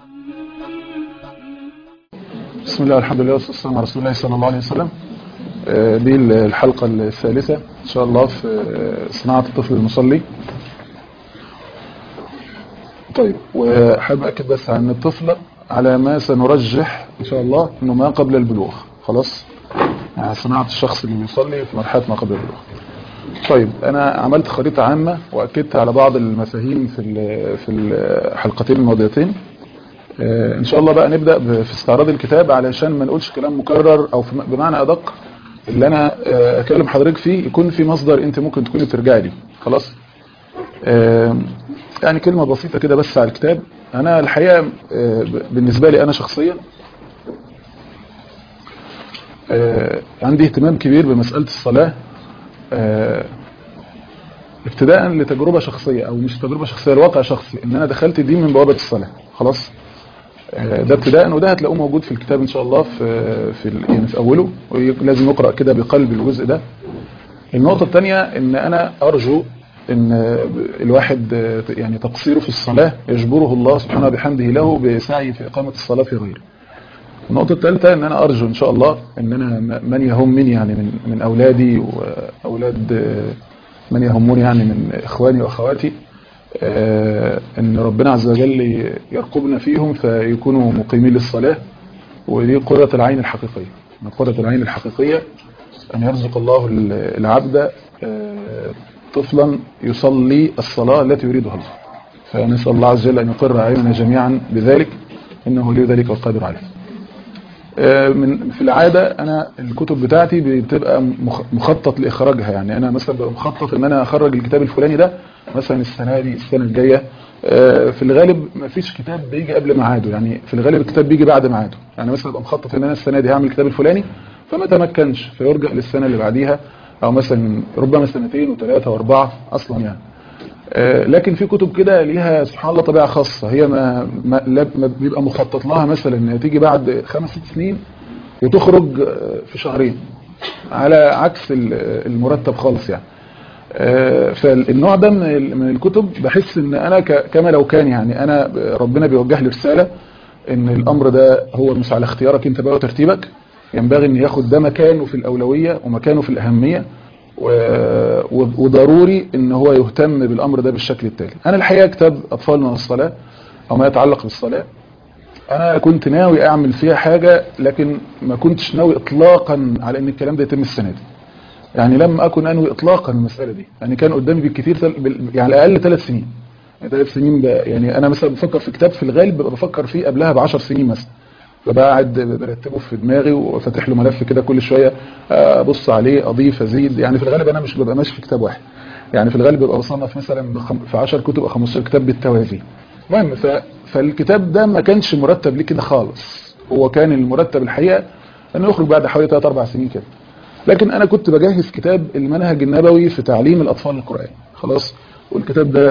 بسم الله والحمد لله والصلاة والسلام على رسول الله صلى الله عليه وسلم آه، دي الحلقة الثالثة إن شاء الله في آه، صناعة الطفل المصلي طيب وحابب أكد بس عن الطفل على ما سنرجح إن شاء الله إنه ما قبل البلوغ خلاص يعني صناعة الشخص اللي بيصلي في مرحلة ما قبل البلوغ طيب أنا عملت خريطة عامة وأكدت على بعض المفاهيم في ال- في الحلقتين الماضيتين آه، ان شاء الله بقى نبدا ب- في استعراض الكتاب علشان ما نقولش كلام مكرر او في م- بمعنى ادق اللي انا آه، اكلم حضرتك فيه يكون في مصدر انت ممكن تكوني بترجعي ليه خلاص آه، يعني كلمه بسيطه كده بس على الكتاب انا الحقيقه آه، ب- بالنسبه لي انا شخصيا آه، عندي اهتمام كبير بمساله الصلاه آه، ابتداء لتجربه شخصيه او مش تجربه شخصيه الواقع شخصي ان انا دخلت دي من بوابه الصلاه خلاص آه، ده ابتداء وده هتلاقوه موجود في الكتاب ان شاء الله في في ال- يعني في اوله ولازم يقرا كده بقلب الجزء ده النقطه الثانيه ان انا ارجو ان الواحد آه، يعني تقصيره في الصلاه يجبره الله سبحانه بحمده له بسعي في اقامه الصلاه في غيره النقطة الثالثة ان انا ارجو ان شاء الله ان انا م- من يهمني يعني من من اولادي واولاد آه، من يهمني يعني من اخواني واخواتي آه، ان ربنا عز وجل يرقبنا فيهم فيكونوا مقيمين للصلاة ودي قرة العين الحقيقية من قرة العين الحقيقية ان يرزق الله ال- العبد آه، طفلا يصلي الصلاة التي يريدها الله فنسأل الله عز وجل ان يقر اعيننا جميعا بذلك انه ولي ذلك والقادر عليه آه، من في العادة أنا الكتب بتاعتي بتبقى مخ- مخطط لإخراجها يعني أنا مثلا ببقى مخطط إن أنا أخرج الكتاب الفلاني ده مثلا السنة دي السنة الجاية آه، في الغالب ما فيش كتاب بيجي قبل ميعاده يعني في الغالب الكتاب بيجي بعد ميعاده يعني مثلا ببقى مخطط إن أنا السنة دي هعمل الكتاب الفلاني فما تمكنش فيرجع للسنة اللي بعديها أو مثلا ربما سنتين وثلاثة وأربعة أصلا يعني آه، لكن في كتب كده ليها سبحان الله طبيعة خاصة هي ما, ما, لا- ما بيبقى مخطط لها مثلا انها تيجي بعد خمس ست سنين وتخرج آه، في شهرين على عكس ال- المرتب خالص يعني آه، فالنوع ده من ال- من الكتب بحس ان انا ك- كما لو كان يعني انا ربنا بيوجه لي رسالة ان الامر ده هو مش على اختيارك انت بقى وترتيبك ينبغي ان ياخد ده مكانه في الاولوية ومكانه في الاهمية و- و- وضروري ان هو يهتم بالامر ده بالشكل التالي انا الحقيقة كتاب اطفالنا والصلاة او ما يتعلق بالصلاة انا كنت ناوي اعمل فيها حاجة لكن ما كنتش ناوي اطلاقا على ان الكلام ده يتم السنة دي يعني لم اكن انوي اطلاقا المسألة دي يعني كان قدامي بالكثير تل... بال- يعني على الاقل ثلاث سنين يعني ثلاث سنين ب... يعني انا مثلا بفكر في كتاب في الغالب ببقى بفكر فيه قبلها بعشر سنين مثلا ببقى قاعد برتبه في دماغي وفاتح له ملف كده كل شوية ابص عليه اضيف ازيد يعني في الغالب انا مش ببقى ماشي في كتاب واحد يعني في الغالب ببقى بصنف مثلا بخم... في 10 كتب او 15 كتاب بالتوازي المهم ف... فالكتاب ده ما كانش مرتب ليه كده خالص هو كان المرتب الحقيقة انه يخرج بعد حوالي 3 4 سنين كده لكن انا كنت بجهز كتاب المنهج النبوي في تعليم الاطفال القرآن خلاص والكتاب ده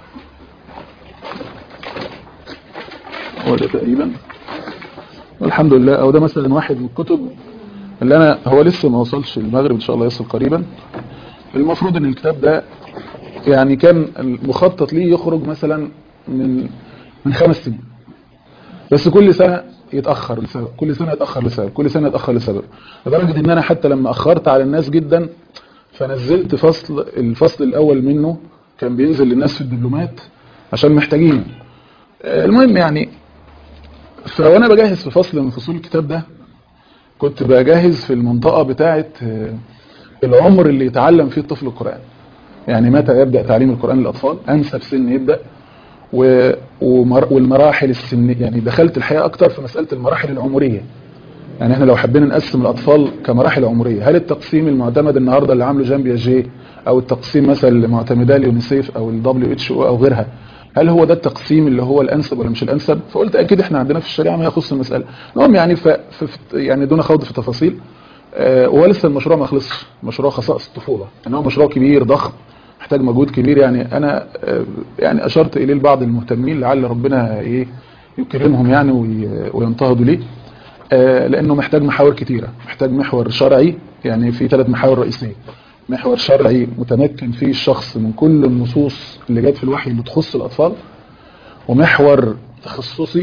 هو ده تقريبا والحمد لله او ده مثلا واحد من الكتب اللي انا هو لسه ما وصلش المغرب ان شاء الله يصل قريبا المفروض ان الكتاب ده يعني كان المخطط ليه يخرج مثلا من من خمس سنين بس كل سنة يتأخر لسبب كل سنة يتأخر لسبب كل سنة يتأخر لسبب لدرجة ان انا حتى لما اخرت على الناس جدا فنزلت فصل الفصل الاول منه كان بينزل للناس في الدبلومات عشان محتاجين المهم يعني فوانا بجهز في فصل من فصول الكتاب ده كنت بجهز في المنطقة بتاعة آه، العمر اللي يتعلم فيه الطفل القرآن يعني متى يبدأ تعليم القرآن للأطفال أنسب سن يبدأ و- ومر- والمراحل السنية يعني دخلت الحقيقة أكتر في مسألة المراحل العمرية يعني احنا لو حبينا نقسم الأطفال كمراحل عمرية هل التقسيم المعتمد النهاردة اللي عامله جامبيا جي أو التقسيم مثلا اللي معتمداه اليونيسيف أو الدبليو اتش او أو غيرها هل هو ده التقسيم اللي هو الأنسب ولا مش الأنسب فقلت أكيد احنا عندنا في الشريعة ما يخص المسألة المهم يعني ف... ف... ف- يعني دون خوض في تفاصيل آه، وهو لسه المشروع ما خلصش مشروع خصائص الطفولة ان هو مشروع كبير ضخم محتاج مجهود كبير يعني انا آه، يعني اشرت اليه لبعض المهتمين لعل ربنا ايه يكرمهم يعني وي- وينتهضوا ليه آه، لانه محتاج محاور كتيرة محتاج محور شرعي يعني في ثلاث محاور رئيسية محور شرعي متمكن فيه الشخص من كل النصوص اللي جت في الوحي اللي تخص الأطفال ومحور تخصصي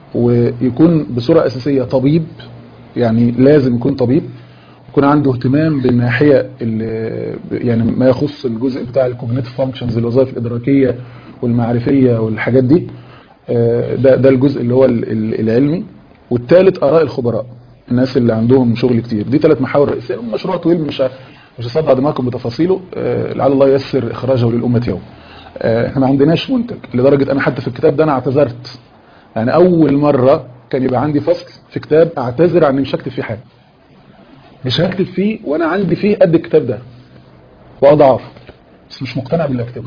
ويكون بصورة أساسية طبيب يعني لازم يكون طبيب يكون عنده اهتمام بالناحية ال- يعني ما يخص الجزء بتاع الكوجنيتيف فانكشنز الوظائف الإدراكية والمعرفية والحاجات دي آه، ده ده الجزء اللي هو ال- ال- العلمي والثالث آراء الخبراء الناس اللي عندهم شغل كتير دي ثلاث محاور رئيسية مشروع طويل مش ه- مش هصدع دماغكم بتفاصيله آه، لعل الله ييسر إخراجه للأمة يوم آه، احنا ما عندناش منتج لدرجة أنا حتى في الكتاب ده أنا اعتذرت يعني أول مرة كان يبقى عندي فصل في كتاب أعتذر عن إني مش هكتب فيه حاجة مش هكتب فيه وأنا عندي فيه قد الكتاب ده وأضعاف بس مش مقتنع باللي أكتبه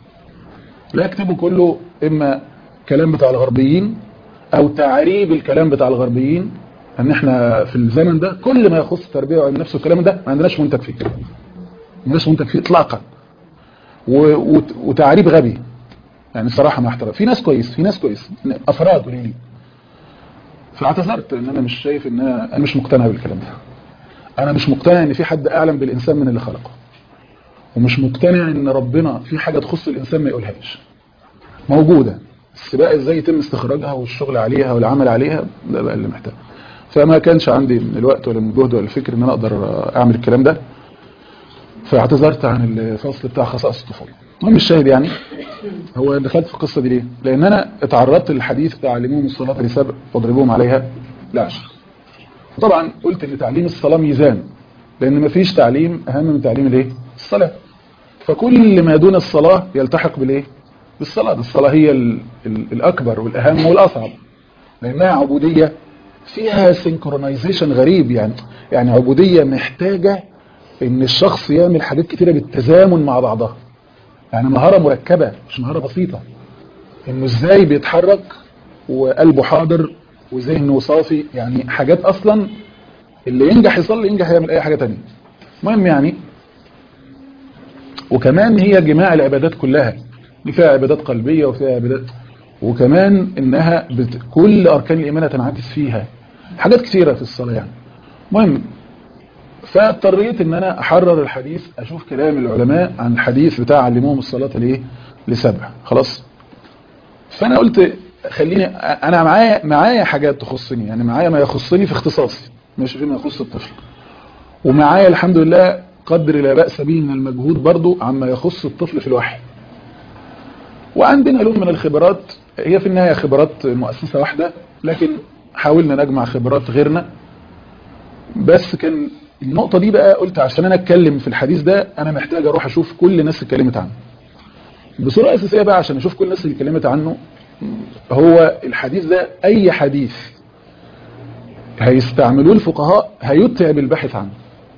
لا أكتبه كله إما كلام بتاع الغربيين أو تعريب الكلام بتاع الغربيين ان احنا في الزمن ده كل ما يخص التربيه وعلم النفس والكلام ده ما عندناش منتج فيه ما عندناش منتج فيه اطلاقا و- وت- وتعريب غبي يعني الصراحه مع احترام في ناس كويس في ناس كويس افراد قليلين فاعتذرت ان انا مش شايف ان انا انا مش مقتنع بالكلام ده انا مش مقتنع ان في حد اعلم بالانسان من اللي خلقه ومش مقتنع ان ربنا في حاجه تخص الانسان ما يقولهاش موجوده بس بقى ازاي يتم استخراجها والشغل عليها والعمل عليها ده بقى اللي محتاج فما كانش عندي من الوقت ولا من الجهد ولا الفكر ان انا اقدر اعمل الكلام ده فاعتذرت عن الفصل بتاع خصائص الطفوله المهم الشاهد يعني هو دخلت في القصه دي ليه لان انا اتعرضت للحديث بتاع علموهم الصلاه لسبع واضربوهم عليها لعشر طبعا قلت ان تعليم الصلاه ميزان لان مفيش تعليم اهم من تعليم الايه الصلاه فكل ما دون الصلاه يلتحق بالايه بالصلاه الصلاه هي ال ال الاكبر والاهم والاصعب لانها عبوديه فيها سينكرونايزيشن غريب يعني يعني عبوديه محتاجه ان الشخص يعمل حاجات كتيره بالتزامن مع بعضها يعني مهاره مركبه مش مهاره بسيطه انه ازاي بيتحرك وقلبه حاضر وذهنه صافي يعني حاجات اصلا اللي ينجح يصلي ينجح يعمل اي حاجه تانية المهم يعني وكمان هي جماع العبادات كلها دي فيها عبادات قلبيه وفيها عبادات وكمان انها بت... كل اركان الايمان تنعكس فيها حاجات كثيره في الصلاه يعني المهم فاضطريت ان انا احرر الحديث اشوف كلام العلماء عن الحديث بتاع علموهم الصلاه لايه لسبع خلاص فانا قلت خليني انا معايا معايا حاجات تخصني يعني معايا ما يخصني في اختصاصي مش فيما يخص الطفل ومعايا الحمد لله قدر لا باس به من المجهود برضو عما يخص الطفل في الوحي وعندنا لون من الخبرات هي في النهايه خبرات مؤسسه واحده لكن حاولنا نجمع خبرات غيرنا بس كان النقطة دي بقى قلت عشان انا اتكلم في الحديث ده انا محتاج اروح اشوف كل الناس اللي اتكلمت عنه بصورة اساسية بقى عشان اشوف كل الناس اللي اتكلمت عنه هو الحديث ده اي حديث هيستعملوه الفقهاء هيتعب الباحث عنه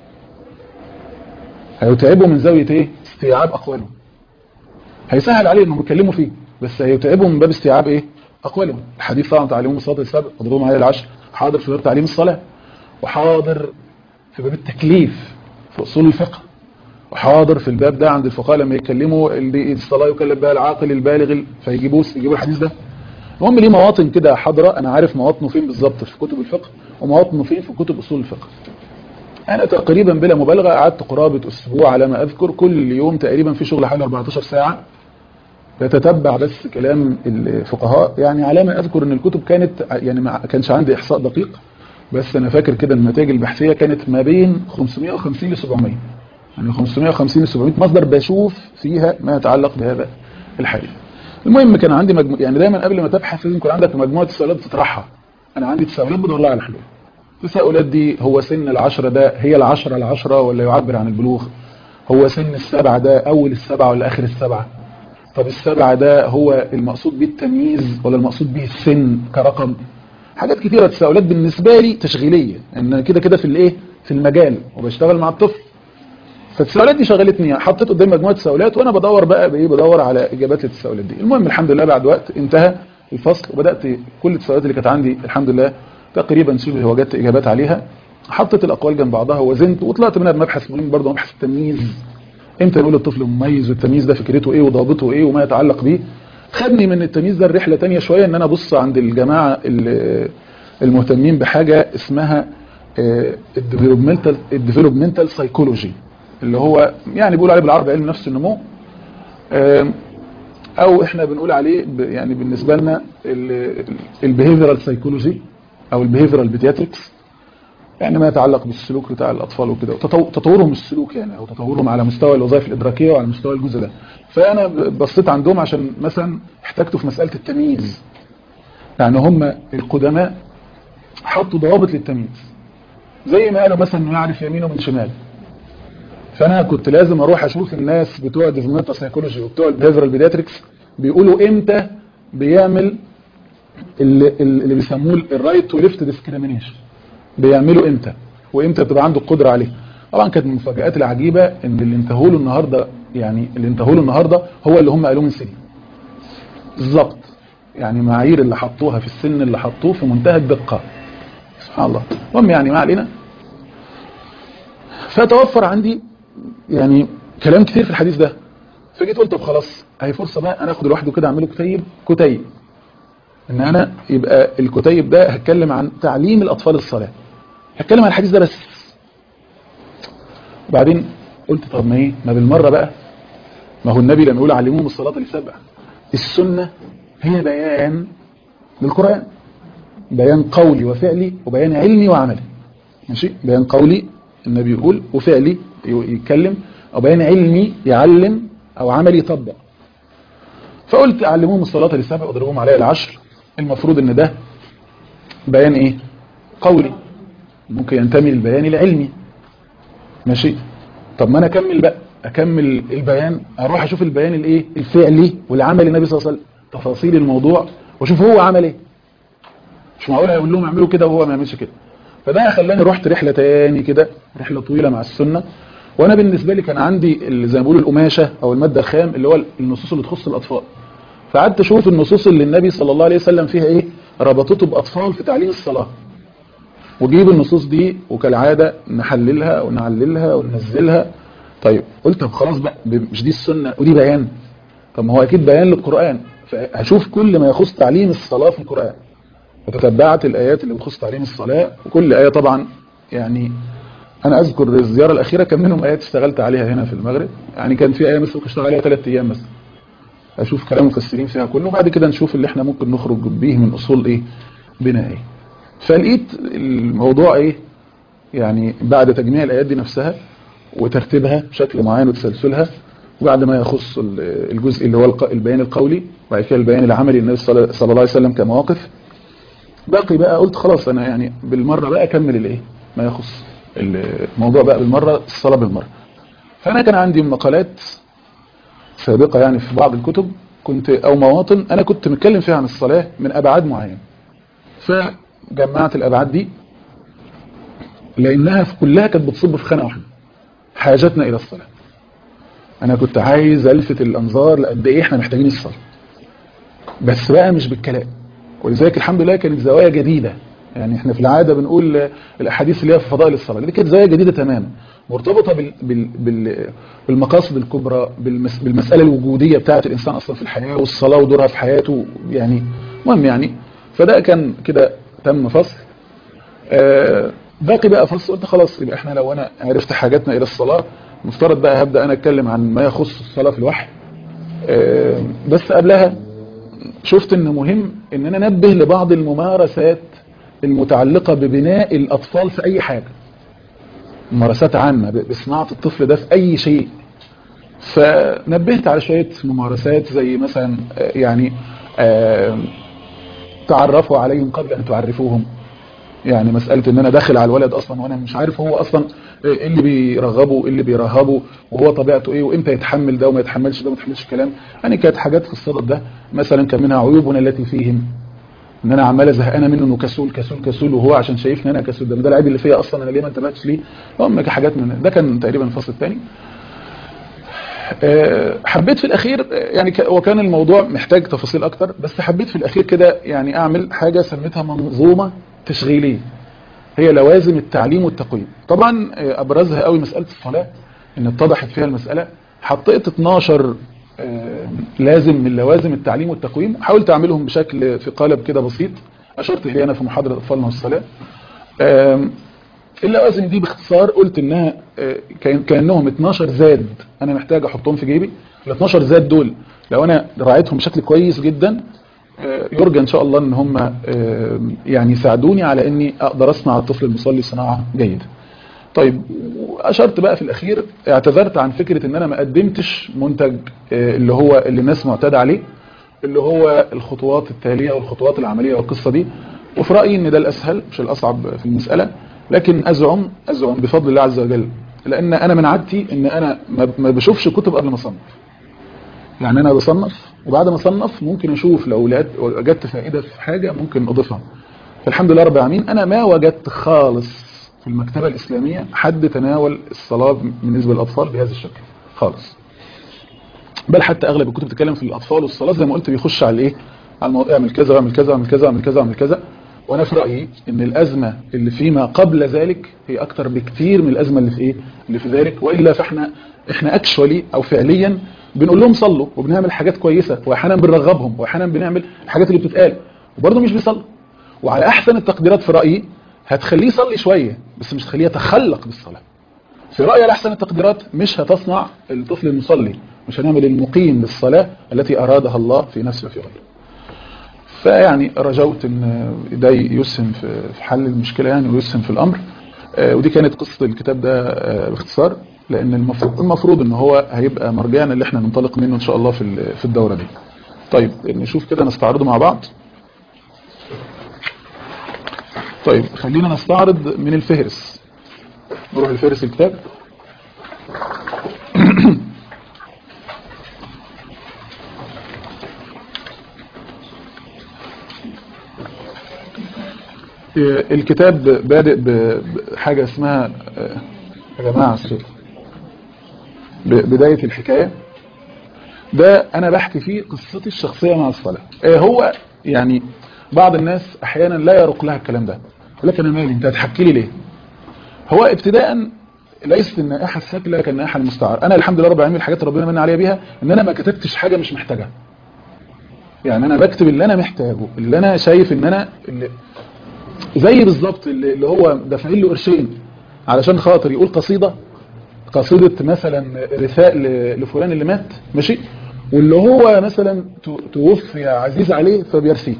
هيتعبه من زاوية ايه استيعاب اقواله هيسهل عليه انهم يتكلموا فيه بس هيتعبه من باب استيعاب ايه اقوالهم الحديث طبعا تعليمهم الصلاه السبع اضربهم على العشر حاضر في باب تعليم الصلاه وحاضر في باب التكليف في اصول الفقه وحاضر في الباب ده عند الفقهاء لما يتكلموا اللي الصلاه يكلف بها العاقل البالغ فيجيبوه يجيبوا الحديث ده المهم ليه مواطن كده حاضره انا عارف مواطنه فين بالظبط في كتب الفقه ومواطنه فين في كتب اصول الفقه انا تقريبا بلا مبالغه قعدت قرابه اسبوع على ما اذكر كل يوم تقريبا في شغل حوالي 14 ساعه بتتبع بس كلام الفقهاء يعني على ما اذكر ان الكتب كانت يعني ما كانش عندي احصاء دقيق بس انا فاكر كده النتائج البحثيه كانت ما بين 550 ل 700 يعني 550 ل 700 مصدر بشوف فيها ما يتعلق بهذا الحديث المهم كان عندي مجموع يعني دايما قبل ما تبحث لازم يكون عندك مجموعه تساؤلات تطرحها انا عندي تساؤلات بدور لها على حلول التساؤلات دي هو سن العشرة ده هي العشرة العشرة ولا يعبر عن البلوغ هو سن السبعة ده اول السبعة ولا اخر السبعة طب السبعة ده هو المقصود به التمييز ولا المقصود به السن كرقم حاجات كتيرة تساؤلات بالنسبة لي تشغيلية ان كده كده في الايه في المجال وبشتغل مع الطفل فالتساؤلات دي شغلتني حطيت قدامي مجموعه تساؤلات وانا بدور بقى بايه بدور على اجابات للتساؤلات دي المهم الحمد لله بعد وقت انتهى الفصل وبدات كل التساؤلات اللي كانت عندي الحمد لله تقريبا شبه وجدت اجابات عليها حطيت الاقوال جنب بعضها ووزنت وطلعت منها بمبحث مهم برضه مبحث التمييز امتى نقول الطفل مميز والتمييز ده فكرته ايه وضابطه ايه وما يتعلق بيه خدني من التمييز ده الرحله تانية شويه ان انا ابص عند الجماعه المهتمين بحاجه اسمها الديفلوبمنتال او احنا بنقول عليه ب- يعني بالنسبه لنا البيهيفيرال سايكولوجي او البيهيفيرال بيدياتريكس يعني ما يتعلق بالسلوك بتاع الاطفال وكده وتطو- تطورهم السلوك يعني او تطورهم على مستوى الوظائف الادراكيه وعلى مستوى الجزء ده فانا ب- بصيت عندهم عشان مثلا احتاجته في مساله التمييز يعني هم القدماء حطوا ضوابط للتمييز زي ما قالوا مثلا انه يعرف يمينه من شماله فانا كنت لازم اروح اشوف الناس بتوع ديفلوبمنتال سايكولوجي وبتوع البيهيفيرال بيدياتريكس بيقولوا امتى بيعمل اللي, اللي بيسموه الرايت تو ليفت ديسكريميشن بيعملوا امتى وامتى بتبقى عنده القدره عليه طبعا كانت من المفاجآت العجيبه ان اللي انتهوا له النهارده يعني اللي انتهوا له النهارده هو اللي هم قالوه من سنين بالظبط يعني معايير اللي حطوها في السن اللي حطوه في منتهى الدقه سبحان الله المهم يعني ما علينا فتوفر عندي يعني كلام كتير في الحديث ده فجيت قلت طب خلاص هي فرصه بقى انا اخد لوحده كده اعمله كتيب كتيب ان انا يبقى الكتيب ده هتكلم عن تعليم الاطفال الصلاه هتكلم عن الحديث ده بس وبعدين قلت طب ما ايه ما بالمره بقى ما هو النبي لما يقول علموهم الصلاه لسبع السنه هي بيان للقران بيان قولي وفعلي وبيان علمي وعملي ماشي بيان قولي النبي يقول وفعلي يتكلم او بيان علمي يعلم او عملي يطبق فقلت اعلموهم الصلاه للسبع واضربوهم عليها العشر المفروض ان ده بيان ايه قولي ممكن ينتمي للبيان العلمي ماشي طب ما انا اكمل بقى اكمل البيان اروح اشوف البيان الايه الفعلي والعملي النبي صلى الله عليه وسلم تفاصيل الموضوع واشوف هو عمل ايه مش معقول هيقول لهم اعملوا كده وهو ما يعملش كده فده خلاني رحت رحله تاني كده رحله طويله مع السنه وانا بالنسبه لي كان عندي اللي زي ما بيقولوا القماشه او الماده الخام اللي هو النصوص اللي تخص الاطفال فقعدت اشوف النصوص اللي النبي صلى الله عليه وسلم فيها ايه ربطته باطفال في تعليم الصلاه وجيب النصوص دي وكالعاده نحللها ونعللها وننزلها طيب قلت طب خلاص بقى مش دي السنه ودي بيان طب ما هو اكيد بيان للقران فهشوف كل ما يخص تعليم الصلاه في القران وتتبعت الايات اللي بتخص تعليم الصلاه وكل ايه طبعا يعني انا اذكر الزياره الاخيره كان منهم ايات اشتغلت عليها هنا في المغرب يعني كان في ايه مثلا اشتغل عليها ثلاث ايام مثلا اشوف كلام المفسرين فيها كله وبعد كده نشوف اللي احنا ممكن نخرج بيه من اصول ايه بناء ايه فلقيت الموضوع ايه يعني بعد تجميع الايات دي نفسها وترتيبها بشكل معين وتسلسلها وبعد ما يخص الجزء اللي هو البيان القولي وبعد كده البيان العملي النبي صلى الله عليه وسلم كمواقف باقي بقى قلت خلاص انا يعني بالمره بقى اكمل الايه ما يخص الموضوع بقى بالمره الصلاه بالمره فانا كان عندي مقالات سابقه يعني في بعض الكتب كنت او مواطن انا كنت متكلم فيها عن الصلاه من ابعاد معينه فجمعت الابعاد دي لانها في كلها كانت بتصب في خانه واحده حاجتنا الى الصلاه انا كنت عايز الفت الانظار لقد ايه احنا محتاجين الصلاه بس بقى مش بالكلام ولذلك الحمد لله كانت زوايا جديده يعني احنا في العاده بنقول الاحاديث اللي هي في فضائل الصلاه دي كانت زوايا جديده تماما مرتبطه بال بال بال بالمقاصد الكبرى بالمس بالمساله الوجوديه بتاعه الانسان اصلا في الحياه والصلاه ودورها في حياته يعني المهم يعني فده كان كده تم فصل آه باقي بقى فصل قلت خلاص يبقى احنا لو انا عرفت حاجاتنا الى الصلاه مفترض بقى هبدا انا اتكلم عن ما يخص الصلاه في الوحي آه بس قبلها شفت ان مهم ان انا انبه لبعض الممارسات المتعلقة ببناء الاطفال في اي حاجة ممارسات عامة بصناعة الطفل ده في اي شيء فنبهت على شوية ممارسات زي مثلا يعني تعرفوا عليهم قبل ان تعرفوهم يعني مسألة ان انا داخل على الولد اصلا وانا مش عارف هو اصلا ايه اللي بيرغبه ايه اللي بيرهبه وهو طبيعته ايه وامتى يتحمل ده وما يتحملش ده وما يتحملش الكلام يعني كانت حاجات في الصدد ده مثلا كان منها عيوبنا التي فيهم ان انا عمال زهقانه منه انه كسول كسول كسول وهو عشان شايفني انا كسول ده ده العيب اللي فيا اصلا انا ليه ما انتبهتش ليه المهم حاجات من ده كان تقريبا الفصل الثاني حبيت في الاخير يعني وكان الموضوع محتاج تفاصيل اكتر بس حبيت في الاخير كده يعني اعمل حاجه سميتها منظومه تشغيليه هي لوازم التعليم والتقويم طبعا ابرزها قوي مساله الصلاه ان اتضحت فيها المساله حطيت 12 لازم من لوازم التعليم والتقويم حاولت اعملهم بشكل في قالب كده بسيط اشرت اليه انا في محاضره اطفالنا والصلاه اللوازم دي باختصار قلت انها كانهم 12 زاد انا محتاج احطهم في جيبي ال 12 ذات دول لو انا راعيتهم بشكل كويس جدا آه، يرجى ان شاء الله ان هم آه، يعني يساعدوني على اني اقدر اصنع الطفل المصلي صناعه جيده طيب اشرت بقى في الاخير اعتذرت عن فكره ان انا ما قدمتش منتج آه، اللي هو اللي الناس معتاده عليه اللي هو الخطوات التاليه والخطوات العمليه والقصه دي وفي رايي ان ده الاسهل مش الاصعب في المساله لكن ازعم ازعم بفضل الله عز وجل لان انا من عادتي ان انا ما- ما بشوفش كتب قبل ما اصنف يعني انا بصنف وبعد ما اصنف ممكن اشوف لو لقيت وجدت فائده في حاجه ممكن اضيفها فالحمد لله رب العالمين انا ما وجدت خالص في المكتبه الاسلاميه حد تناول الصلاه بالنسبه للاطفال بهذا الشكل خالص بل حتى اغلب الكتب بتتكلم في الاطفال والصلاه زي ما قلت بيخش على الايه على الموضوع اعمل كذا واعمل كذا واعمل كذا واعمل كذا واعمل كذا وانا في رايي ان الازمه اللي فيما قبل ذلك هي اكتر بكتير من الازمه اللي في ايه اللي في ذلك والا فاحنا احنا اكشولي او فعليا بنقول لهم صلوا وبنعمل حاجات كويسه واحيانا بنرغبهم واحيانا بنعمل الحاجات اللي بتتقال وبرضه مش بيصلوا وعلى احسن التقديرات في رايي هتخليه يصلي شويه بس مش تخليه يتخلق بالصلاه في رأيي على أحسن التقديرات مش هتصنع الطفل المصلي مش هنعمل المقيم للصلاة التي أرادها الله في نفسه وفي غيره فيعني رجوت ان ده يسهم في في حل المشكلة يعني ويسهم في الأمر آه، ودي كانت قصة الكتاب ده آه، باختصار لأن المفروض, المفروض ان هو هيبقى مرجعنا اللي احنا ننطلق منه إن شاء الله في ال- في الدورة دي طيب نشوف كده نستعرضه مع بعض طيب خلينا نستعرض من الفهرس نروح لفهرس الكتاب الكتاب بادئ بحاجة اسمها آه، يا جماعة الصوت. ب- بداية الحكاية ده أنا بحكي فيه قصتي الشخصية مع الصلاة آه، هو يعني بعض الناس أحيانا لا يرق لها الكلام ده يقول لك أنا مالي أنت هتحكي لي ليه هو ابتداء ليست النائحة الساكلة كالنائحة المستعار أنا الحمد لله رب العالمين الحاجات اللي ربنا من عليا بيها إن أنا ما كتبتش حاجة مش محتاجها يعني أنا بكتب اللي أنا محتاجه اللي أنا شايف إن أنا اللي زي بالظبط اللي اللي هو دافعين له قرشين علشان خاطر يقول قصيدة قصيدة مثلا رثاء ل- لفلان اللي مات ماشي واللي هو مثلا تو- توفي عزيز عليه فبيرثيه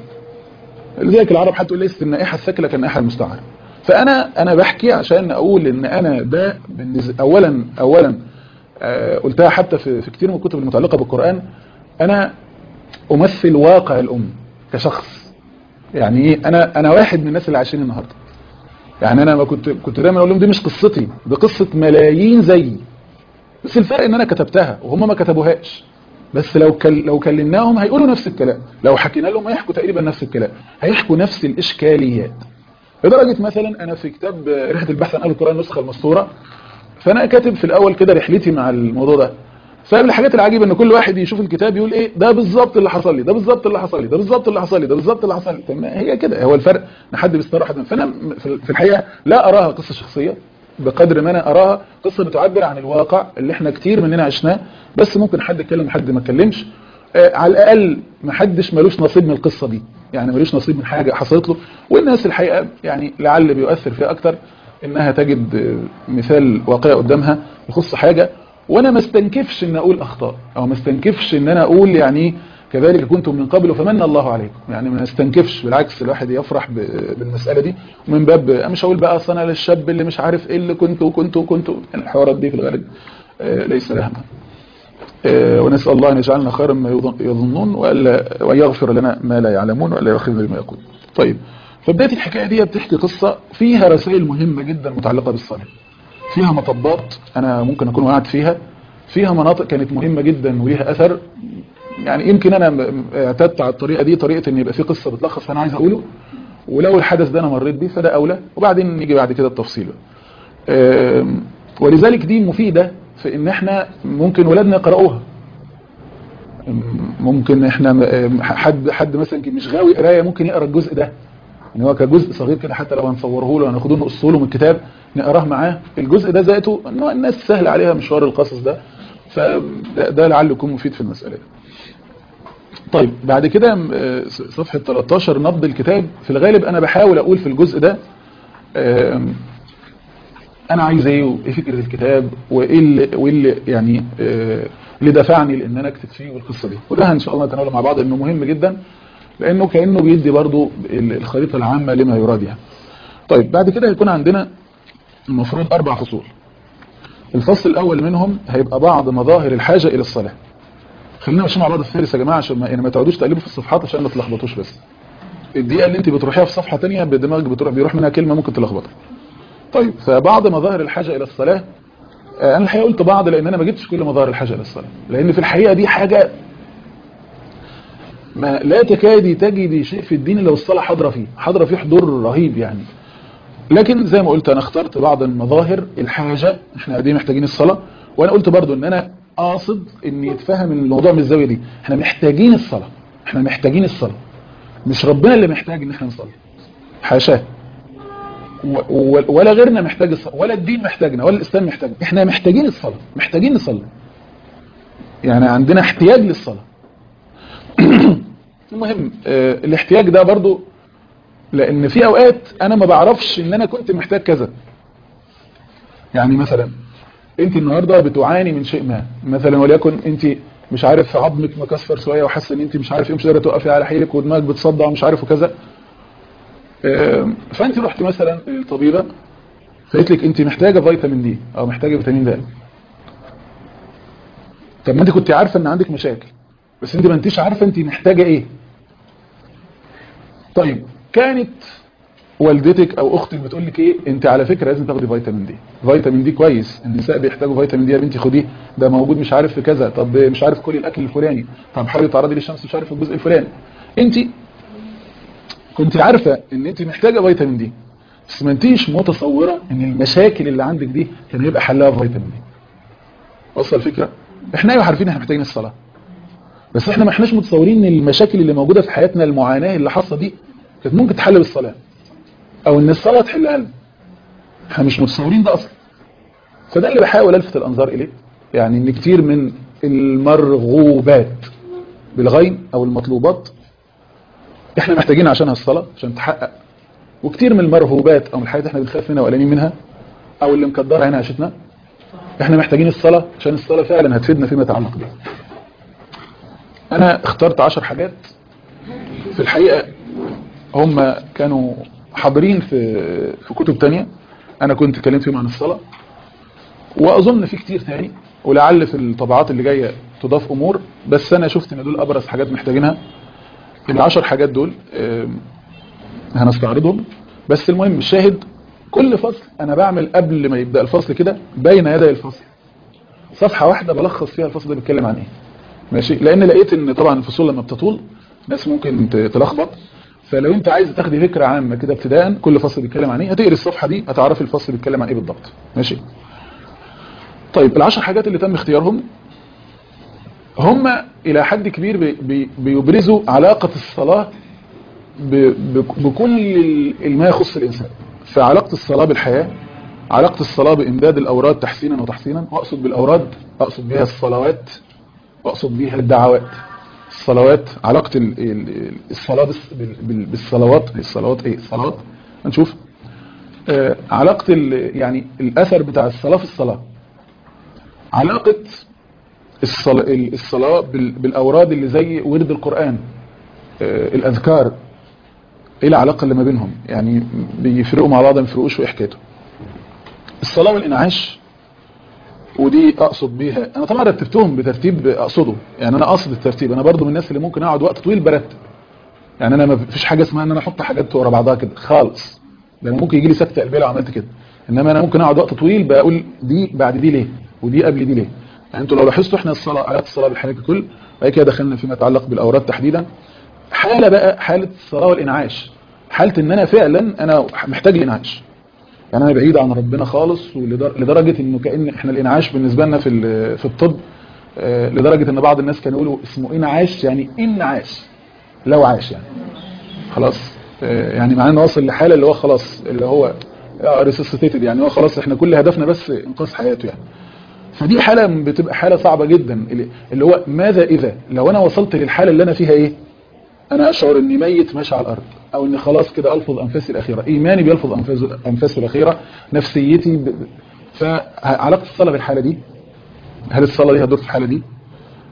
لذلك العرب حتى تقول ليست النائحة الثكلة كالنائحة المستعارة فأنا أنا بحكي عشان أقول إن أنا ده بالنسبة أولا أولا آه، قلتها حتى في في كتير من الكتب المتعلقة بالقرآن أنا أمثل واقع الأم كشخص يعني ايه انا انا واحد من الناس اللي عايشين النهارده يعني انا ما كنت كنت دايما اقول لهم دي مش قصتي دي قصه ملايين زيي بس الفرق ان انا كتبتها وهم ما كتبوهاش بس لو كل لو كلمناهم هيقولوا نفس الكلام لو حكينا لهم هيحكوا تقريبا نفس الكلام هيحكوا نفس الاشكاليات لدرجه مثلا انا في كتاب رحله البحث عن اهل القران النسخه المسطوره فانا كاتب في الاول كده رحلتي مع الموضوع ده فمن الحاجات العجيبه ان كل واحد يشوف الكتاب يقول ايه ده بالظبط اللي حصل لي ده بالظبط اللي حصل لي ده بالظبط اللي حصل لي ده بالظبط اللي حصل لي طب ما هي كده هو الفرق ان حد بيستر حد فانا في في الحقيقه لا اراها قصه شخصيه بقدر ما انا اراها قصه بتعبر عن الواقع اللي احنا كتير مننا عشناه بس ممكن حد يتكلم وحد ما اتكلمش آه، على الاقل ما حدش ملوش نصيب من القصه دي يعني ملوش نصيب من حاجه حصلت له والناس الحقيقه يعني لعل بيؤثر فيها اكتر انها تجد آه، مثال واقعي قدامها يخص حاجه وانا ما استنكفش ان اقول اخطاء او ما استنكفش ان انا اقول يعني كذلك كنتم من قبل فمن الله عليكم يعني ما استنكفش بالعكس الواحد يفرح ب- بالمساله دي ومن باب أنا مش هقول بقى اصل انا للشاب اللي مش عارف ايه اللي كنت وكنت وكنت يعني الحوارات دي في الغالب آه، ليس لها معنى. آه، ونسال الله ان يجعلنا خيرا ما يظن- يظنون والا وان يغفر لنا ما لا يعلمون والا يؤاخذنا بما يقول طيب فبدايه الحكايه دي بتحكي قصه فيها رسائل مهمه جدا متعلقه بالصلاه فيها مطبات انا ممكن اكون وقعت فيها فيها مناطق كانت مهمة جدا وليها اثر يعني يمكن انا م- اعتدت على الطريقة دي طريقة ان يبقى في قصة بتلخص فانا عايز اقوله ولو الحدث ده انا مريت بيه فده اولى وبعدين نيجي بعد كده التفصيل بقى. آم، ولذلك دي مفيدة في ان احنا ممكن ولادنا يقرأوها ممكن احنا م- حد حد مثلا مش غاوي قرايه ممكن يقرا الجزء ده ان هو كجزء صغير كده حتى لو هنصوره له هناخده نقصه له من الكتاب نقراه معاه الجزء ده ذاته ان هو الناس سهل عليها مشوار القصص ده فده ده لعله يكون مفيد في المساله دي. طيب بعد كده م- آه، صفحه 13 نبض الكتاب في الغالب انا بحاول اقول في الجزء ده آم، انا عايز ايه وايه فكره الكتاب وايه اللي, وإيه اللي يعني آه، اللي دفعني لان انا اكتب فيه والقصه دي وده ان شاء الله نتناول مع بعض انه مهم جدا لانه كانه بيدي برضو الخريطه العامه لما يراد يعني طيب بعد كده هيكون عندنا المفروض اربع فصول الفصل الاول منهم هيبقى بعض مظاهر الحاجه الى الصلاه خلينا ماشيين مع بعض في فارس يا جماعه عشان ما يعني ما تقعدوش تقلبوا في الصفحات عشان ما تلخبطوش بس الدقيقه اللي انت بتروحيها في صفحه ثانيه بدماغك بتروح بيروح منها كلمه ممكن تلخبطك طيب فبعض مظاهر الحاجه الى الصلاه انا الحقيقه قلت بعض لان انا ما جبتش كل مظاهر الحاجه الى الصلاه لان في الحقيقه دي حاجه ما لا تكادي تجدي شيء في الدين لو الصلاه حاضره فيه حاضره فيه حضور رهيب يعني لكن زي ما قلت انا اخترت بعض المظاهر الحاجه احنا قاعدين محتاجين الصلاه وانا قلت برضو ان انا قاصد ان يتفهم الموضوع من الزاويه دي احنا محتاجين الصلاه احنا محتاجين الصلاه مش ربنا اللي محتاج ان احنا نصلي حاشاه ولا غيرنا محتاج الصلاة ولا الدين محتاجنا ولا الإسلام محتاجنا احنا محتاجين الصلاة محتاجين نصلي يعني عندنا احتياج للصلاة المهم اه الاحتياج ده برضو لان في اوقات انا ما بعرفش ان انا كنت محتاج كذا يعني مثلا انت النهاردة بتعاني من شيء ما مثلا وليكن انت مش عارف عظمك مكسر شوية وحاسه ان انت مش عارف ايه مش قادره توقفي على حيلك ودماغك بتصدع ومش عارف وكذا فانت رحت مثلا للطبيبه فقالت لك انت محتاجه فيتامين دي او محتاجه فيتامين د طب ما انت كنت عارفه ان عندك مشاكل بس انت ما انتش عارفه انت محتاجه ايه طيب كانت والدتك او اختك بتقول لك ايه انت على فكره لازم تاخدي فيتامين دي فيتامين دي كويس النساء بيحتاجوا فيتامين دي يا بنتي خديه ده موجود مش عارف في كذا طب مش عارف كلي الاكل الفلاني طب حاولي تعرضي للشمس مش عارف في الجزء الفلاني انت كنت عارفة ان انت محتاجة فيتامين دي بس ما انتيش متصورة ان المشاكل اللي عندك دي كان هيبقى حلها فيتامين دي وصل الفكرة احنا ايوه عارفين احنا محتاجين الصلاة بس احنا ما احناش متصورين ان المشاكل اللي موجودة في حياتنا المعاناة اللي حاصله دي كانت ممكن تحل بالصلاة او ان الصلاة تحلها لنا احنا مش متصورين ده اصلا فده اللي بحاول الفت الانظار اليه يعني ان كتير من المرغوبات بالغين او المطلوبات احنا محتاجين عشانها الصلاة عشان تحقق وكتير من المرهوبات او من الحاجات احنا بنخاف منها وقلقانين منها او اللي مكدره عينها عشتنا احنا محتاجين الصلاة عشان الصلاة فعلا هتفيدنا فيما يتعلق بها انا اخترت عشر حاجات في الحقيقة هم كانوا حاضرين في في كتب تانية انا كنت اتكلمت فيهم عن الصلاة واظن في كتير تاني ولعل في الطبعات اللي جاية تضاف امور بس انا شفت ان دول ابرز حاجات محتاجينها العشر حاجات دول هنستعرضهم بس المهم الشاهد كل فصل انا بعمل قبل ما يبدأ الفصل كده بين يدي الفصل صفحة واحدة بلخص فيها الفصل ده بيتكلم عن ايه ماشي لان لقيت ان طبعا الفصول لما بتطول ناس ممكن تلخبط فلو انت عايز تاخدي فكرة عامة كده ابتداء كل فصل بيتكلم عن ايه هتقري الصفحة دي هتعرفي الفصل بيتكلم عن ايه بالضبط ماشي طيب العشر حاجات اللي تم اختيارهم هم إلى حد كبير بي بي بيبرزوا علاقة الصلاة بكل ما يخص الإنسان فعلاقة الصلاة بالحياة علاقة الصلاة بإمداد الأوراد تحسينا وتحسينا وأقصد بالأوراد أقصد بها الصلوات وأقصد بها الدعوات الصلوات علاقة الصلاة بالصلوات الصلوات ايه الصلوات هنشوف آه علاقة يعني الأثر بتاع الصلاة في الصلاة علاقة الصلاة, الصلاة بالأوراد اللي زي ورد القرآن الأذكار ايه العلاقة اللي ما بينهم يعني بيفرقوا مع بعض ما يفرقوش وايه حكايته الصلاة والإنعاش ودي أقصد بيها أنا طبعا رتبتهم بترتيب أقصده يعني أنا أقصد الترتيب أنا برضو من الناس اللي ممكن أقعد وقت طويل برتب يعني أنا ما فيش حاجة اسمها أن أنا أحط حاجات ورا بعضها كده خالص لأن ممكن يجي لي سكتة قلبية لو عملت كده إنما أنا ممكن أقعد وقت طويل بقول دي بعد دي ليه ودي قبل دي ليه يعني انتوا لو لاحظتوا احنا الصلاة آيات الصلاة بالحياة ككل بعد كده دخلنا فيما يتعلق بالأوراد تحديدا حالة بقى حالة الصلاة والإنعاش حالة ان انا فعلا انا محتاج الإنعاش يعني انا بعيد عن ربنا خالص لدرجة انه كأن احنا الإنعاش بالنسبة لنا في في الطب لدرجة ان بعض الناس كانوا يقولوا اسمه إنعاش يعني إنعاش لو عاش يعني خلاص يعني معناه انه وصل لحالة اللي هو خلاص اللي هو ريسيسيتيتد يعني هو خلاص احنا كل هدفنا بس انقاذ حياته يعني فدي حالة بتبقى حالة صعبة جدا اللي هو ماذا إذا لو أنا وصلت للحالة اللي أنا فيها إيه أنا أشعر أني ميت ماشي على الأرض أو أني خلاص كده ألفظ أنفاسي الأخيرة إيماني بيلفظ أنفاسه الأخيرة نفسيتي ب... فعلاقة الصلاة بالحالة دي هل الصلاة دي هتدور في الحالة دي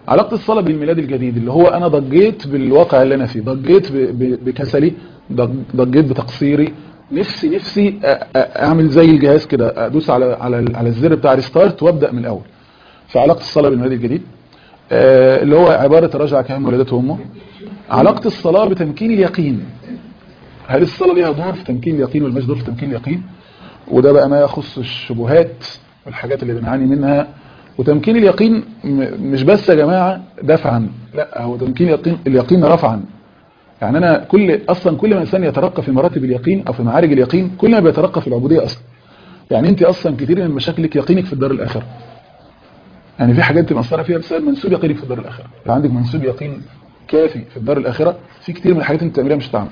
علاقة الصلاة بالميلاد الجديد اللي هو أنا ضجيت بالواقع اللي أنا فيه ضجيت ب- ب- بكسلي ضج- ضجيت بتقصيري نفسي نفسي أ- أ- أعمل زي الجهاز كده أدوس على على على الزر بتاع ريستارت وأبدأ من الأول فعلاقة الصلاة بالميلاد الجديد آه، اللي هو عبارة رجع كان ولدته أمه علاقة الصلاة بتمكين اليقين هل الصلاة ليها دور في تمكين اليقين والمش دور في تمكين اليقين وده بقى ما يخص الشبهات والحاجات اللي بنعاني منها وتمكين اليقين م- مش بس يا جماعة دفعا لا هو تمكين اليقين, اليقين رفعا يعني أنا كل أصلا كل ما الإنسان يترقى في مراتب اليقين أو في معارج اليقين كل ما بيترقى في العبودية أصلا يعني أنت أصلا كتير من مشاكلك يقينك في الدار الآخرة يعني في حاجات مأثرة فيها بسبب منسوب يقينك في الدار الآخرة لو عندك منسوب يقين كافي في الدار الآخرة في كتير من الحاجات انت بتعملها مش هتعمل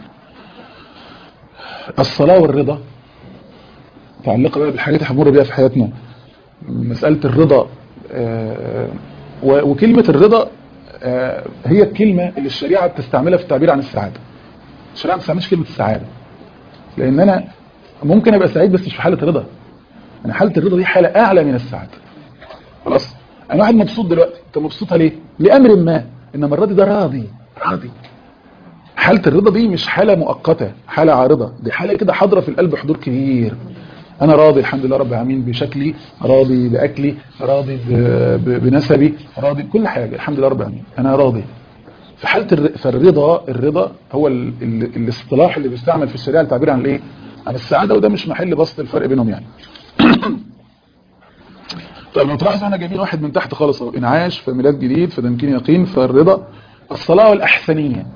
الصلاة والرضا متعلقة بقى بالحاجات اللي هنمر بيها في حياتنا مسألة الرضا آه، و- وكلمة الرضا آه، هي الكلمة اللي الشريعة بتستعملها في التعبير عن السعادة الشريعة ما بتستعملش كلمة السعادة لأن أنا ممكن أبقى سعيد بس مش في حالة رضا أنا حالة الرضا دي حالة أعلى من السعادة خلاص أنا واحد مبسوط دلوقتي أنت مبسوطة ليه؟ لأمر ما إنما الراضي ده راضي راضي حالة الرضا دي مش حالة مؤقتة حالة عارضة دي حالة كده حاضرة في القلب حضور كبير أنا راضي الحمد لله رب العالمين بشكلي راضي بأكلي راضي ب- ب- بنسبي راضي بكل حاجة الحمد لله رب العالمين أنا راضي في حالة الر... فالرضا الرضا هو ال... ال... الاصطلاح اللي بيستعمل في الشريعة للتعبير عن الايه عن السعادة وده مش محل بسط الفرق بينهم يعني طيب لو تلاحظ احنا جايبين واحد من تحت خالص اهو انعاش فميلاد جديد فتمكين يقين فالرضا الصلاة والأحسنية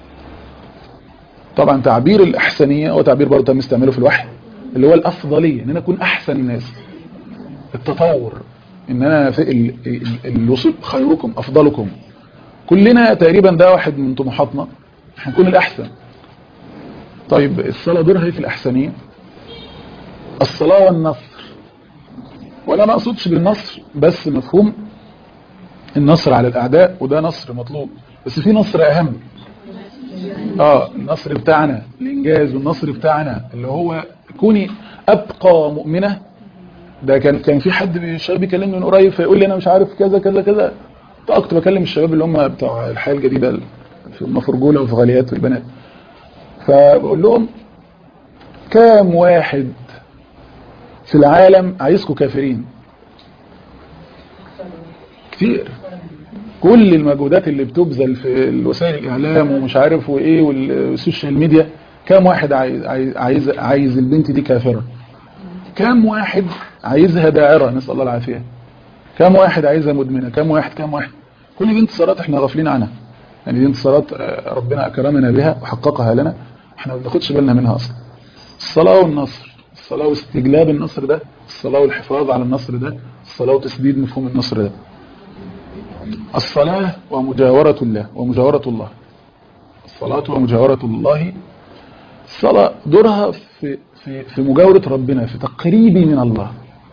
طبعا تعبير الأحسنية هو تعبير برضه تم استعماله في الوحي اللي هو الأفضلية ان انا اكون احسن الناس التطور ان انا في ال... ال- الوصول خيركم افضلكم كلنا تقريبا ده واحد من طموحاتنا هنكون الأحسن طيب الصلاة دورها ايه في الأحسنية الصلاة والنصر وأنا ما أقصدش بالنصر بس مفهوم النصر على الأعداء وده نصر مطلوب بس في نصر أهم اه النصر بتاعنا الإنجاز والنصر بتاعنا اللي هو كوني أبقى مؤمنة ده كان كان في حد من الشباب بيكلمني من قريب فيقول لي أنا مش عارف كذا كذا كذا طبعا كنت بكلم الشباب اللي هم بتوع الحياة الجديدة في هم في رجولة وفي غاليات والبنات فبقول لهم كام واحد في العالم عايزكم كافرين كتير كل المجهودات اللي بتبذل في وسائل الإعلام ومش عارف وإيه والسوشيال ميديا كام واحد عايز عايز عايز, عايز البنت دي كافرة كام واحد عايزها داعرة نسأل الله العافية كام واحد عايزها مدمنة كام واحد كام واحد كل دي انتصارات احنا غافلين عنها يعني دي انتصارات آه، ربنا أكرمنا بها وحققها لنا احنا ما بناخدش بالنا منها أصلا الصلاة والنصر الصلاة واستجلاب النصر ده الصلاة والحفاظ على النصر ده الصلاة وتسديد مفهوم النصر ده الصلاة ومجاورة الله ومجاورة الله الصلاة ومجاورة الله الصلاة دورها في, في, في مجاورة ربنا في تقريبي من الله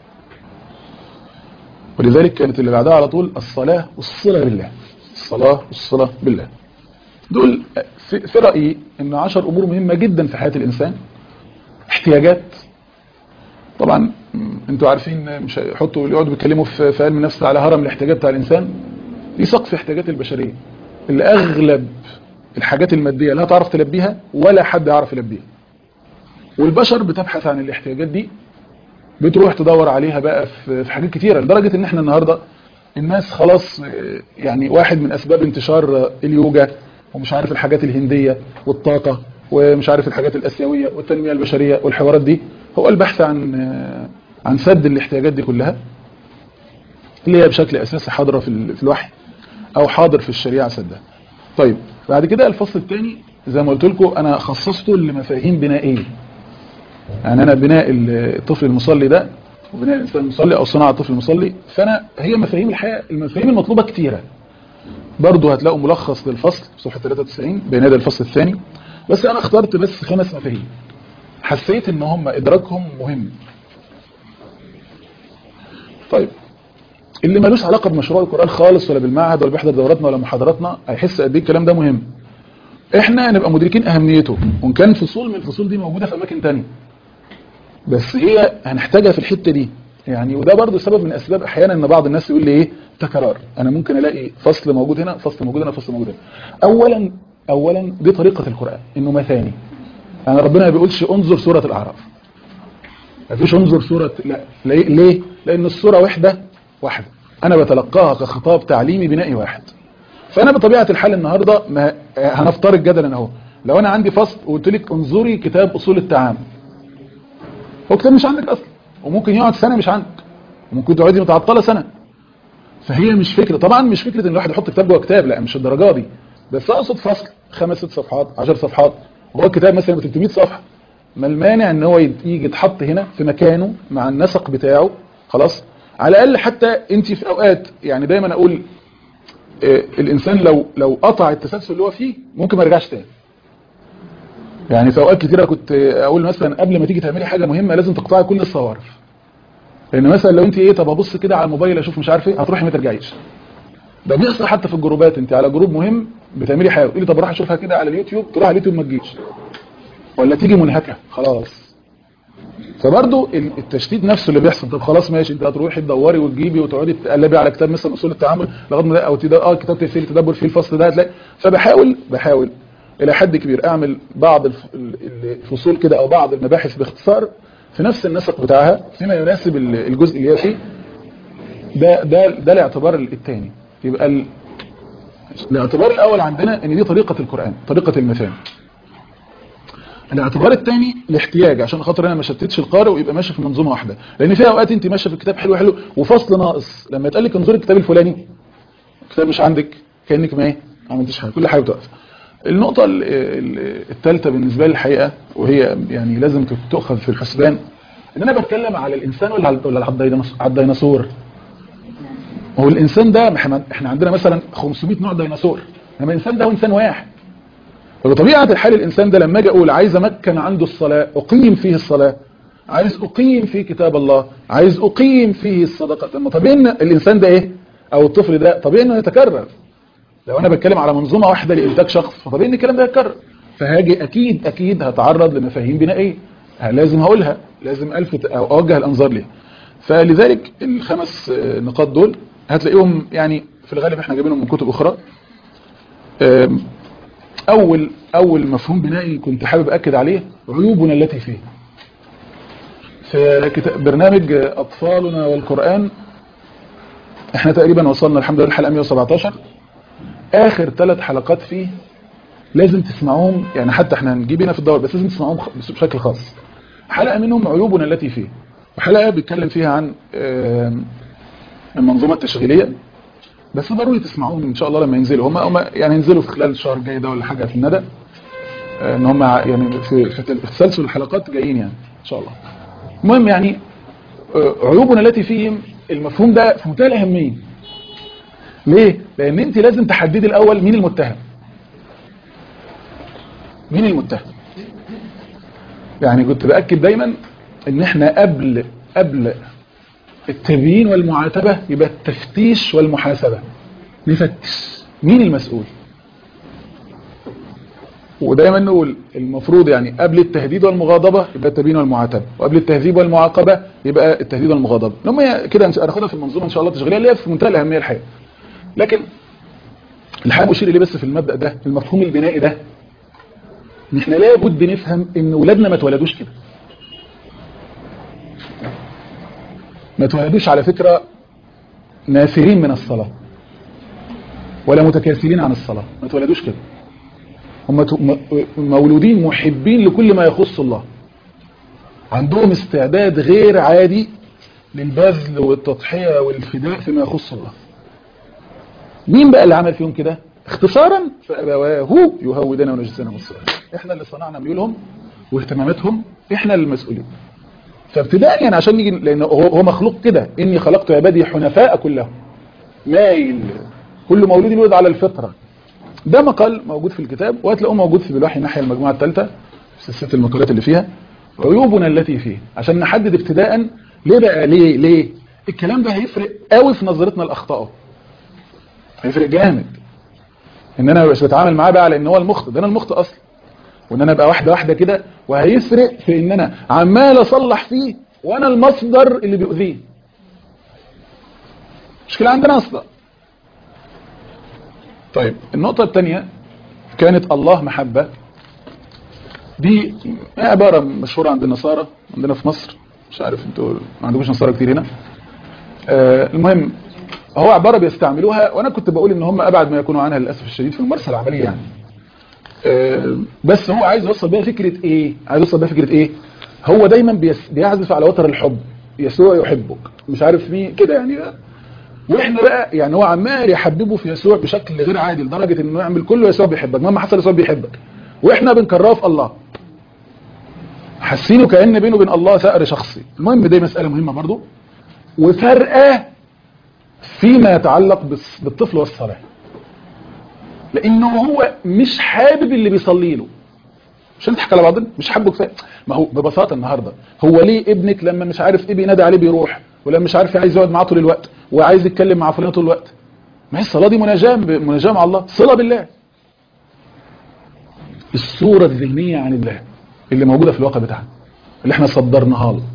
ولذلك كانت اللي بعدها على طول الصلاة والصلة بالله الصلاة والصلة بالله دول في, في رأيي ان عشر امور مهمة جدا في حياة الانسان احتياجات طبعا م، انتوا عارفين مش هيحطوا يقعدوا بيتكلموا في في علم النفس على هرم الاحتياجات بتاع الانسان دي سقف احتياجات البشرية اللي اغلب الحاجات المادية لا تعرف تلبيها ولا حد يعرف يلبيها والبشر بتبحث عن الاحتياجات دي بتروح تدور عليها بقى في في حاجات كتيرة لدرجة ان احنا النهاردة الناس خلاص آه، يعني واحد من اسباب انتشار آه، اليوجا ومش عارف الحاجات الهندية والطاقة ومش عارف الحاجات الاسيوية والتنمية البشرية والحوارات دي هو البحث عن آه، عن سد الاحتياجات دي كلها اللي هي بشكل اساسي حاضرة في ال- في الوحي او حاضر في الشريعة سدها طيب بعد كده الفصل الثاني زي ما قلت لكم انا خصصته لمفاهيم بنائيه يعني انا بناء الطفل المصلي ده وبناء الانسان المصلي او صناعه الطفل المصلي فانا هي مفاهيم الحياه المفاهيم المطلوبه كتيره برضه هتلاقوا ملخص للفصل صفحه 93 بين هذا الفصل الثاني بس انا اخترت بس خمس مفاهيم حسيت ان هم ادراكهم مهم طيب اللي ملوش علاقه بمشروع القران خالص ولا بالمعهد ولا بيحضر دوراتنا ولا محاضراتنا هيحس قد ايه الكلام ده مهم احنا نبقى مدركين اهميته وان كان فصول من الفصول دي موجوده في اماكن تانية بس هي هنحتاجها في الحته دي يعني وده برضو سبب من اسباب احيانا ان بعض الناس يقول لي ايه تكرار انا ممكن الاقي فصل موجود هنا فصل موجود هنا فصل موجود هنا اولا اولا دي طريقه القران انه مثاني يعني ربنا ما بيقولش انظر سوره الاعراف ما فيش انظر سوره لا ليه ليه لان السوره وحده واحده انا بتلقاها كخطاب تعليمي بنائي واحد فانا بطبيعه الحال النهارده ما هنفترض جدلا اهو لو انا عندي فصل وقلت لك انظري كتاب اصول التعامل هو كتاب مش عندك اصلا وممكن يقعد سنه مش عندك وممكن تقعدي متعطله سنه فهي مش فكره طبعا مش فكره ان الواحد يحط كتاب جوه كتاب لا مش الدرجه دي بس اقصد فصل خمس ست صفحات 10 صفحات وهو الكتاب مثلا 300 صفحه ما المانع ان هو يجي يتحط هنا في مكانه مع النسق بتاعه خلاص على الاقل حتى انت في اوقات يعني دايما اقول الانسان لو لو قطع التسلسل اللي هو فيه ممكن ما يرجعش تاني يعني في اوقات كتيره كنت اقول مثلا قبل ما تيجي تعملي حاجه مهمه لازم تقطعي كل الصوارف لان مثلا لو انت ايه طب ابص كده على الموبايل اشوف مش عارف ايه هتروحي ما ترجعيش ده بيحصل حتى في الجروبات انت على جروب مهم بتعملي حاجه تقولي طب اروح اشوفها كده على اليوتيوب تروح على اليوتيوب ما تجيش ولا تيجي منهكه خلاص فبرضه التشتيت نفسه اللي بيحصل طب خلاص ماشي انت هتروحي تدوري وتجيبي وتقعدي تقلبي على كتاب مثلا اصول التعامل لغايه ما او تد... اه كتاب تفسير تدبر فيه الفصل ده هتلاقي فبحاول بحاول الى حد كبير اعمل بعض الفصول كده او بعض المباحث باختصار في نفس النسق بتاعها فيما يناسب الجزء اللي هي فيه ده ده ده الاعتبار الثاني يبقى ال... الاعتبار الاول عندنا ان دي طريقه القران طريقه المثاني الاعتبار الثاني الاحتياج عشان خاطر انا ما شتتش القارئ ويبقى ماشي في منظومه واحده لان في اوقات انت ماشيه في الكتاب حلو حلو وفصل ناقص لما يتقال لك انظري الكتاب الفلاني الكتاب مش عندك كانك ما ايه ما عملتش حاجه كل حاجه بتقف النقطه الثالثه بالنسبه لي الحقيقه وهي يعني لازم تؤخذ في الحسبان ان انا بتكلم على الانسان ولا على ولا على الديناصور هو الانسان ده احنا عندنا مثلا 500 نوع ديناصور انما الانسان ده هو انسان واحد فبطبيعه الحال الانسان ده لما اجي اقول عايز امكن عنده الصلاه اقيم فيه الصلاه عايز اقيم فيه كتاب الله عايز اقيم فيه الصدقه طب طبيعي ان الانسان ده ايه او الطفل ده طبيعي انه يتكرر لو انا بتكلم على منظومه واحده لانتاج شخص فطبيعي ان الكلام ده يتكرر فهاجي اكيد اكيد هتعرض لمفاهيم بنائيه لازم هقولها لازم الفت او اوجه الانظار ليها فلذلك الخمس نقاط دول هتلاقيهم يعني في الغالب احنا جايبينهم من كتب اخرى اول اول مفهوم بنائي كنت حابب اكد عليه عيوبنا التي فيه في كتاب برنامج اطفالنا والقران احنا تقريبا وصلنا الحمد لله الحلقه 117 اخر ثلاث حلقات فيه لازم تسمعوهم يعني حتى احنا هنجيب هنا في الدور بس لازم تسمعوهم بشكل خاص حلقه منهم عيوبنا التي فيه وحلقه بيتكلم فيها عن المنظومه التشغيليه بس ضروري تسمعوهم ان شاء الله لما ينزلوا هم هم يعني ينزلوا في خلال الشهر الجاي ده ولا حاجه في الندى ان هم يعني في في تسلسل الحلقات جايين يعني ان شاء الله المهم يعني عيوبنا التي فيهم المفهوم ده في منتهى الاهميه ليه لان انت لازم تحددي الاول مين المتهم مين المتهم يعني كنت باكد دايما ان احنا قبل قبل التبيين والمعاتبة يبقى التفتيش والمحاسبة نفتش مين المسؤول ودايما نقول المفروض يعني قبل التهديد والمغاضبة يبقى التبيين والمعاتبة وقبل التهذيب والمعاقبة يبقى التهديد والمغاضبة لما كده هناخدها في المنظومة ان شاء الله التشغيلية اللي هي في منتهى الأهمية الحقيقة لكن الحقيقة أشير إليه بس في المبدأ ده المفهوم البنائي ده ان احنا لابد نفهم ان ولادنا ما اتولدوش كده ما اتولدوش على فكرة نافرين من الصلاة ولا متكاسلين عن الصلاة ما اتولدوش كده هم مولودين محبين لكل ما يخص الله عندهم استعداد غير عادي للبذل والتضحية والفداء فيما يخص الله مين بقى اللي عمل فيهم كده اختصارا فأبواه يهودنا ونجسنا والصلاة احنا اللي صنعنا ميولهم واهتماماتهم احنا المسؤولين فابتداء يعني عشان نيجي لان هو مخلوق كده اني خلقت عبادي حنفاء كلهم مايل كل مولود يولد على الفطره ده مقال موجود في الكتاب وهتلاقوه موجود في بالوحي الناحيه المجموعه الثالثه في سلسله المقالات اللي فيها عيوبنا التي فيه عشان نحدد ابتداء ليه بقى ليه ليه الكلام ده هيفرق قوي في نظرتنا لاخطائه هيفرق جامد ان انا مش بتعامل معاه بقى على ان هو المخطئ ده انا المخطئ اصلا وان انا ابقى واحده واحده كده وهيفرق في ان انا عمال اصلح فيه وانا المصدر اللي بيؤذيه مشكلة عندنا أصلا طيب النقطة الثانية كانت الله محبة دي عبارة مشهورة عند النصارى عندنا في مصر مش عارف انتوا ما عندكوش نصارى كتير هنا آه المهم هو عبارة بيستعملوها وانا كنت بقول ان هم ابعد ما يكونوا عنها للاسف الشديد في الممارسة العملية يعني آه بس هو عايز يوصل بيها فكرة ايه عايز يوصل بيها فكرة ايه هو دايما بيس بيعزف على وتر الحب يسوع يحبك مش عارف مين كده يعني واحنا بقى يعني هو عمال يحببه في يسوع بشكل غير عادي لدرجة انه يعمل كله يسوع بيحبك مهما حصل يسوع بيحبك واحنا بنكرهه في الله حاسينه كأن بينه وبين الله ثأر شخصي المهم دي مسألة مهمة برضو وفرقة فيما يتعلق بالطفل والصلاة لانه هو مش حابب اللي بيصلي له مش نضحك على بعضنا مش حابه كفايه ما هو ببساطه النهارده هو ليه ابنك لما مش عارف ايه بينادي عليه بيروح ولما مش عارف عايز يقعد معاه طول الوقت وعايز يتكلم مع فلان طول الوقت ما هي الصلاه دي مناجاه مناجاه مع الله صله بالله الصوره الذهنيه عن الله اللي موجوده في الواقع بتاعنا اللي احنا صدرناها له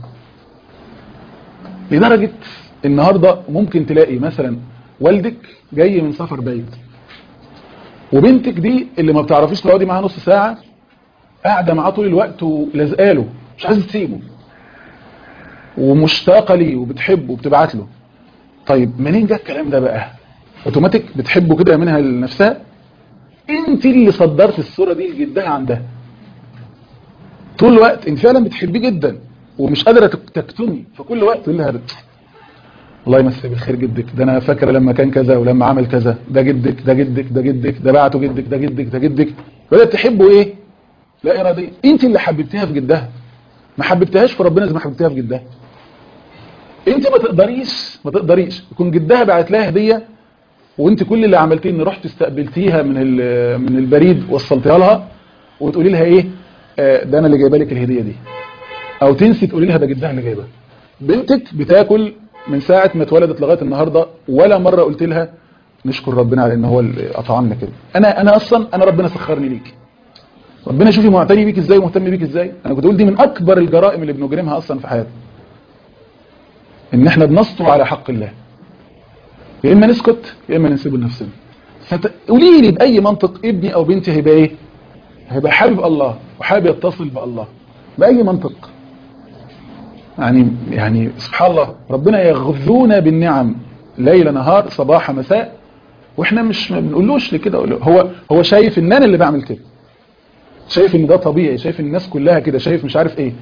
لدرجه النهارده ممكن تلاقي مثلا والدك جاي من سفر بعيد وبنتك دي اللي ما بتعرفيش تقعدي معاها نص ساعه قاعده معاه طول الوقت ولازقاله مش عايزه تسيبه ومشتاقه ليه وبتحبه وبتبعت له طيب منين جه الكلام ده بقى اوتوماتيك بتحبه كده منها لنفسها انت اللي صدرت الصوره دي لجدها عندها طول الوقت انت فعلا بتحبيه جدا ومش قادره تكتمي فكل وقت تقول لها الله يمسيه بالخير جدك ده انا فاكره لما كان كذا ولما عمل كذا ده جدك ده جدك ده جدك ده بعته جدك ده جدك ده جدك بدات تحبه ايه لا اراديه انت اللي حببتيها في جدها ما حببتهاش في ربنا زي ما حببتيها في جدها انت ما تقدريش ما تقدريش يكون جدها بعت لها هديه وانت كل اللي عملتيه ان رحت استقبلتيها من من البريد وصلتيها لها وتقولي لها ايه آه ده انا اللي جايبه لك الهديه دي او تنسي تقولي لها ده جدها اللي جايبها بنتك بتاكل من ساعه ما اتولدت لغايه النهارده ولا مره قلت لها نشكر ربنا على ان هو اللي اطعمنا كده انا انا اصلا انا ربنا سخرني ليكي ربنا شوفي معتني بيك ازاي ومهتم بيك ازاي انا كنت اقول دي من اكبر الجرائم اللي بنجرمها اصلا في حياتنا ان احنا بنسطو على حق الله يا اما نسكت يا اما نسيبه لنفسنا قولي لي باي منطق ابني او بنتي هيبقى ايه هيبقى حابب الله وحابب يتصل بالله باي منطق يعني يعني سبحان الله ربنا يغذونا بالنعم ليل نهار صباح مساء واحنا مش ما بنقولوش لكده هو هو شايف ان انا اللي بعمل كده شايف ان ده طبيعي شايف ان الناس كلها كده شايف مش عارف ايه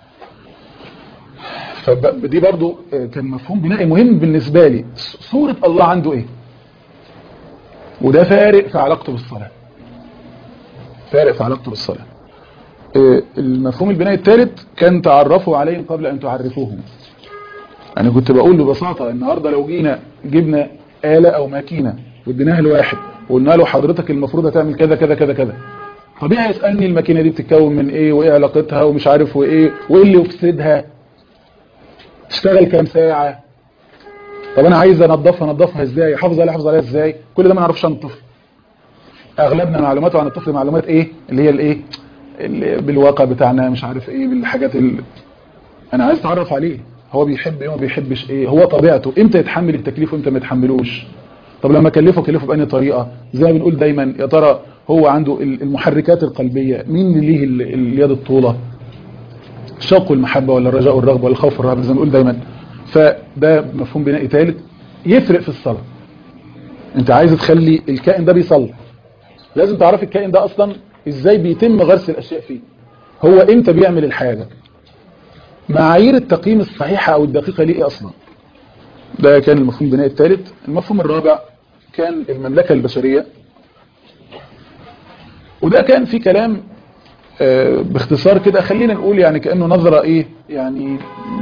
فدي برضو كان مفهوم بنائي مهم بالنسبة لي صورة الله عنده ايه وده فارق في علاقته بالصلاة فارق في علاقته بالصلاة المفهوم البنائي الثالث كان تعرفوا عليهم قبل ان تعرفوهم انا كنت بقول ببساطة النهاردة لو جينا جبنا آلة او ماكينة واديناها لواحد وقلنا له حضرتك المفروض هتعمل كذا كذا كذا كذا طبيعي يسألني الماكينة دي بتتكون من ايه وايه علاقتها ومش عارف وايه وايه اللي يفسدها تشتغل كام ساعة طب انا عايز انضفها انضفها ازاي احافظ عليها احافظ عليها ازاي كل ده ما نعرفش عن الطفل اغلبنا معلوماته عن الطفل معلومات ايه اللي هي الايه اللي بالواقع بتاعنا مش عارف ايه بالحاجات اللي انا عايز اتعرف عليه هو بيحب ايه وما بيحبش ايه هو طبيعته امتى يتحمل التكليف وامتى ما يتحملوش طب لما اكلفه اكلفه بأني طريقة زي ما بنقول دايما يا ترى هو عنده المحركات القلبية مين اللي ليه اليد الطولة الشوق والمحبة ولا الرجاء والرغبة ولا الخوف والرهبة زي ما بنقول دايما فده مفهوم بنائي ثالث يفرق في الصلاة انت عايز تخلي الكائن ده بيصلي لازم تعرف الكائن ده اصلا ازاي بيتم غرس الاشياء فيه هو امتى بيعمل الحاجة معايير التقييم الصحيحة او الدقيقة ليه اصلا ده كان المفهوم البنائي الثالث المفهوم الرابع كان المملكة البشرية وده كان في كلام باختصار كده خلينا نقول يعني كأنه نظرة ايه يعني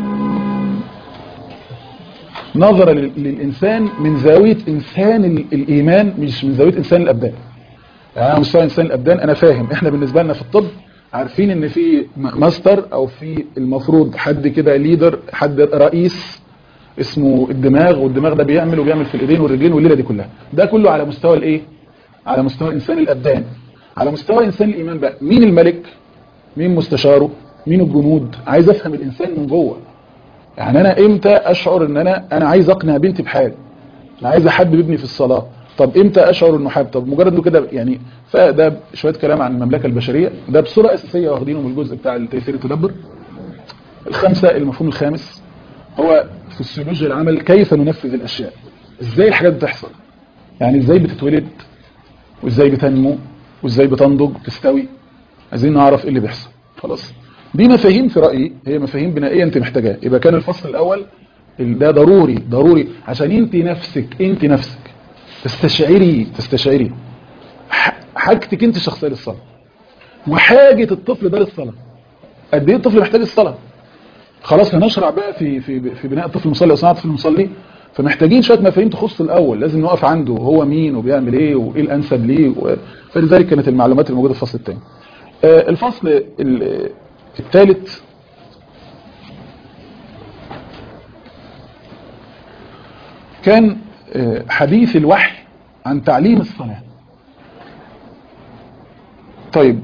نظرة للإنسان من زاوية إنسان الإيمان مش من زاوية إنسان الأبدان يعني أنا مستوى إنسان الأبدان أنا فاهم إحنا بالنسبة لنا في الطب عارفين إن في ماستر أو في المفروض حد كده ليدر حد رئيس اسمه الدماغ والدماغ ده بيعمل وبيعمل في الإيدين والرجلين والليلة دي كلها ده كله على مستوى الإيه على مستوى إنسان الأبدان على مستوى إنسان الإيمان بقى مين الملك مين مستشاره مين الجنود عايز أفهم الإنسان من جوه يعني أنا إمتى أشعر إن أنا أنا عايز أقنع بنتي بحاجة انا عايز احبب ابني في الصلاه طب امتى اشعر انه حابب طب مجرد انه كده يعني فده شويه كلام عن المملكه البشريه ده بصوره اساسيه واخدينه من الجزء بتاع تيسير التدبر الخمسه المفهوم الخامس هو فسيولوجيا العمل كيف ننفذ الاشياء ازاي الحاجات بتحصل يعني ازاي بتتولد وازاي بتنمو وازاي بتنضج وتستوي عايزين نعرف ايه اللي بيحصل خلاص دي مفاهيم في رايي هي مفاهيم بنائيه انت محتاجاها يبقى كان الفصل الاول ده ضروري ضروري عشان انت نفسك انت نفسك تستشعري تستشعري ح- حاجتك انت الشخصيه للصلاه وحاجه الطفل ده للصلاه قد ايه الطفل محتاج الصلاه خلاص هنشرع بقى في في في بناء الطفل المصلي او صناعه الطفل المصلي فمحتاجين شويه مفاهيم تخص الاول لازم نقف عنده هو مين وبيعمل ايه وايه الانسب ليه و- فلذلك كانت المعلومات الموجوده في الفصل الثاني آه، الفصل ال- الثالث كان آه، حديث الوحي عن تعليم الصلاة طيب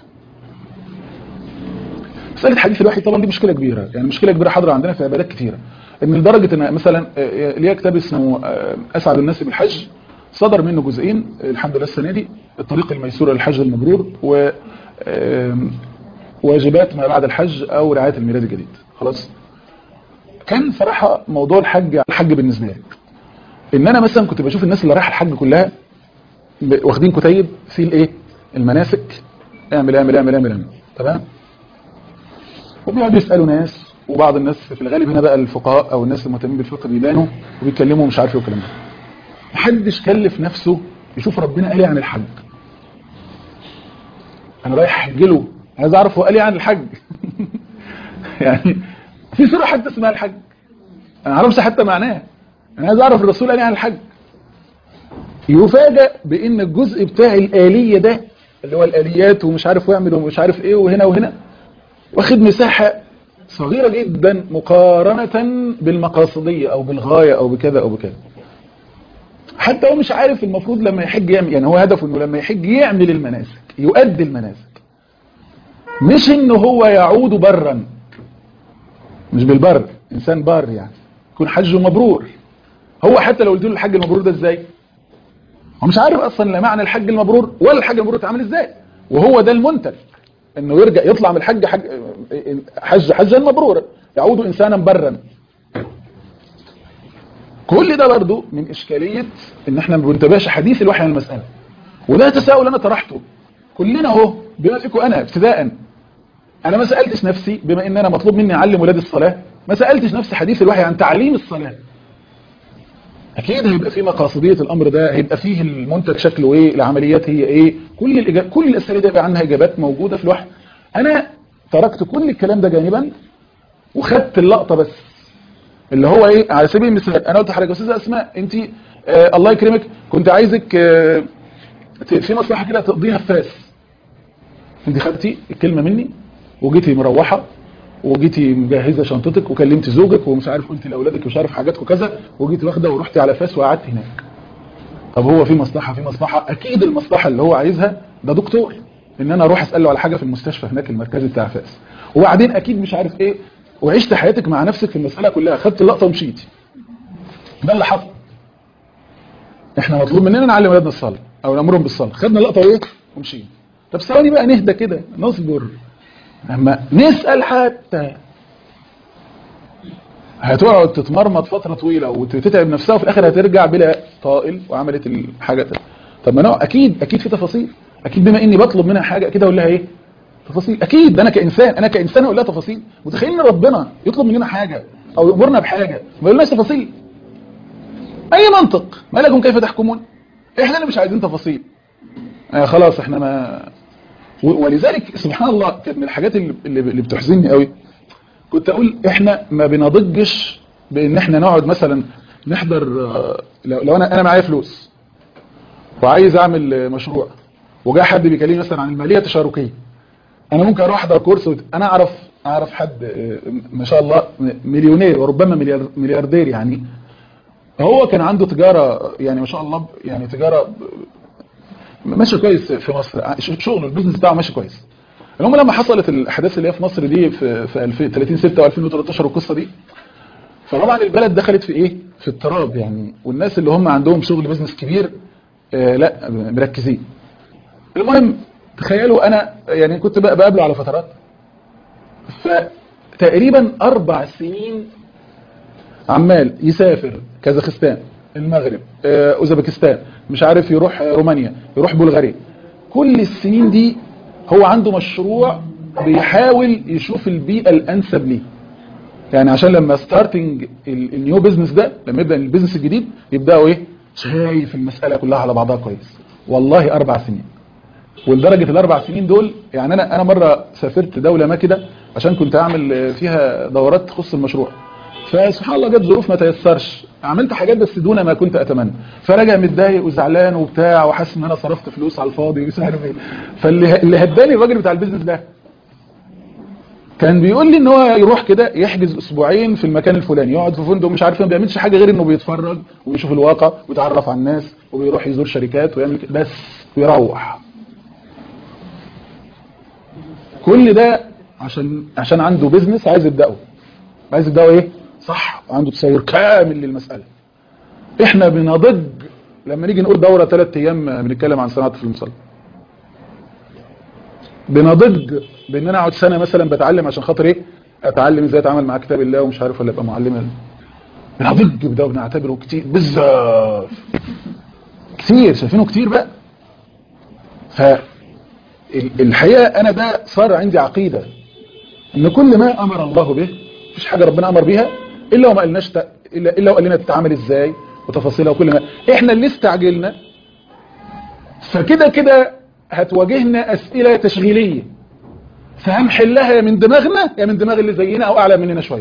مسألة حديث الوحي طبعا دي مشكلة كبيرة يعني مشكلة كبيرة حاضرة عندنا في عبادات كثيرة ان لدرجة ان مثلا آه، ليا كتاب اسمه آه، اسعد الناس بالحج صدر منه جزئين آه، الحمد لله السنة دي الطريق الميسور للحج المبرور و آم، واجبات ما بعد الحج او رعاية الميلاد الجديد خلاص كان صراحة موضوع الحج الحج بالنسبة لي ان انا مثلا كنت بشوف الناس اللي رايحه الحج كلها ب- واخدين كتيب في الايه المناسك اعمل اعمل اعمل اعمل اعمل تمام وبيقعدوا يسالوا ناس وبعض الناس في الغالب هنا بقى الفقهاء او الناس المهتمين بالفقه بيبانوا وبيتكلموا مش عارف ايه والكلام ده محدش كلف نفسه يشوف ربنا قال ايه عن الحج انا رايح احج له عايز اعرف هو قال ايه عن الحج يعني في سوره حتى اسمها الحج انا ما اعرفش حتى معناها انا عايز اعرف الرسول قال ايه عن الحج يفاجئ بان الجزء بتاع الآلية ده اللي هو الآليات ومش عارف ويعمل ومش عارف ايه وهنا وهنا واخد مساحة صغيرة جدا مقارنة بالمقاصدية او بالغاية او بكذا او بكذا حتى هو مش عارف المفروض لما يحج يعمل يعني هو هدفه انه لما يحج يعمل المناسك يؤدي المناسك مش انه هو يعود برا مش بالبر انسان بار يعني يكون حجه مبرور هو حتى لو قلت له الحج المبرور ده ازاي هو مش عارف اصلا لا معنى الحج المبرور ولا الحج المبرور اتعمل ازاي وهو ده المنتج انه يرجع يطلع من الحج حج حج حجا مبرورا يعود انسانا برا كل ده برضه من اشكاليه ان احنا ما بنتبعش حديث الوحي عن المساله وده تساؤل انا طرحته كلنا اهو بما فيكم انا ابتداء انا ما سالتش نفسي بما ان انا مطلوب مني اعلم ولادي الصلاه ما سالتش نفسي حديث الوحي عن تعليم الصلاه اكيد هيبقى في مقاصديه الامر ده هيبقى فيه المنتج شكله ايه العمليات هي ايه كل الإجاب كل الاسئله دي هيبقى عنها اجابات موجوده في الوحي انا تركت كل الكلام ده جانبا وخدت اللقطه بس اللي هو ايه على سبيل المثال انا قلت لحضرتك يا استاذه اسماء انت آه الله يكرمك كنت عايزك آه في مصلحه كده تقضيها في فاس انت خدتي الكلمه مني وجيتي مروحه وجيتي مجهزه شنطتك وكلمتي زوجك ومش عارف قلتي لاولادك مش عارف حاجات وكذا وجيتي واخده ورحتي على فاس وقعدت هناك طب هو في مصلحه في مصلحه اكيد المصلحه اللي هو عايزها ده دكتور ان انا اروح اساله على حاجه في المستشفى هناك المركزي بتاع فاس وبعدين اكيد مش عارف ايه وعشت حياتك مع نفسك في المساله كلها خدت اللقطه ومشيتي ده اللي حصل احنا مطلوب مننا نعلم ولادنا الصلاه او نامرهم بالصلاه خدنا اللقطه وايه ومشينا طب ثواني بقى نهدى كده نصبر اما نسال حتى هتقعد تتمرمط فتره طويله وتتعب نفسها وفي الاخر هترجع بلا طائل وعملت الحاجه ده. طب ما انا اكيد اكيد في تفاصيل اكيد بما اني بطلب منها حاجه اكيد اقول لها ايه تفاصيل اكيد ده انا كانسان انا كانسان اقول لها تفاصيل متخيل ان ربنا يطلب مننا حاجه او يامرنا بحاجه ما يقولناش تفاصيل اي منطق ما لكم كيف تحكمون احنا اللي مش عايزين تفاصيل آه خلاص احنا ما ولذلك سبحان الله كانت من الحاجات اللي, اللي بتحزنني قوي كنت اقول احنا ما بنضجش بان احنا نقعد مثلا نحضر لو, لو انا انا معايا فلوس وعايز اعمل مشروع وجاء حد بيكلمني مثلا عن الماليه التشاركيه انا ممكن اروح احضر كورس وت... انا اعرف اعرف حد ما شاء الله مليونير وربما مليار... ملياردير يعني هو كان عنده تجاره يعني ما شاء الله يعني تجاره ماشي كويس في مصر شغله البيزنس بتاعه ماشي كويس المهم لما حصلت الاحداث اللي هي في مصر دي في في 30 6 و2013 والقصه دي فطبعا البلد دخلت في ايه في اضطراب يعني والناس اللي هم عندهم شغل بيزنس كبير آه لا مركزين المهم تخيلوا انا يعني كنت بقى بقابله على فترات فتقريبا اربع سنين عمال يسافر كازاخستان المغرب آه، اوزبكستان مش عارف يروح آه، رومانيا يروح بلغاريا كل السنين دي هو عنده مشروع بيحاول يشوف البيئة الانسب ليه يعني عشان لما ستارتنج النيو بيزنس ده لما يبدا البيزنس الجديد يبداوا ايه شايف المساله كلها على بعضها كويس والله اربع سنين ولدرجه الاربع سنين دول يعني انا انا مره سافرت دوله ما كده عشان كنت اعمل فيها دورات تخص المشروع فسبحان الله جت ظروف ما تيسرش عملت حاجات بس دون ما كنت اتمنى فراجع متضايق وزعلان وبتاع وحاسس ان انا صرفت فلوس على الفاضي ومش عارف ايه فاللي اللي هداني الراجل بتاع البيزنس ده كان بيقول لي ان هو يروح كده يحجز اسبوعين في المكان الفلاني يقعد في فندق مش عارف ايه ما بيعملش حاجه غير انه بيتفرج ويشوف الواقع ويتعرف على الناس وبيروح يزور شركات ويعمل كده بس ويروح كل ده عشان عشان عنده بيزنس عايز يبداه عايز يبداه ايه صح عنده تصور كامل للمساله احنا بنضج لما نيجي نقول دوره ثلاث ايام بنتكلم عن صناعه المصلى بنضج بان انا اقعد سنه مثلا بتعلم عشان خاطر ايه اتعلم ازاي اتعامل مع كتاب الله ومش عارف ولا ابقى معلم بنضج بده وبنعتبره كتير بزاف كتير شايفينه كتير بقى ف الحقيقه انا ده صار عندي عقيده ان كل ما امر الله به مفيش حاجه ربنا امر بيها الا وما قالناش ت... الا الا وقال لنا تتعامل ازاي وتفاصيلها وكل ما احنا اللي استعجلنا فكده كده هتواجهنا اسئله تشغيليه فهنحلها يا من دماغنا يا من دماغ اللي زينا او اعلى مننا شويه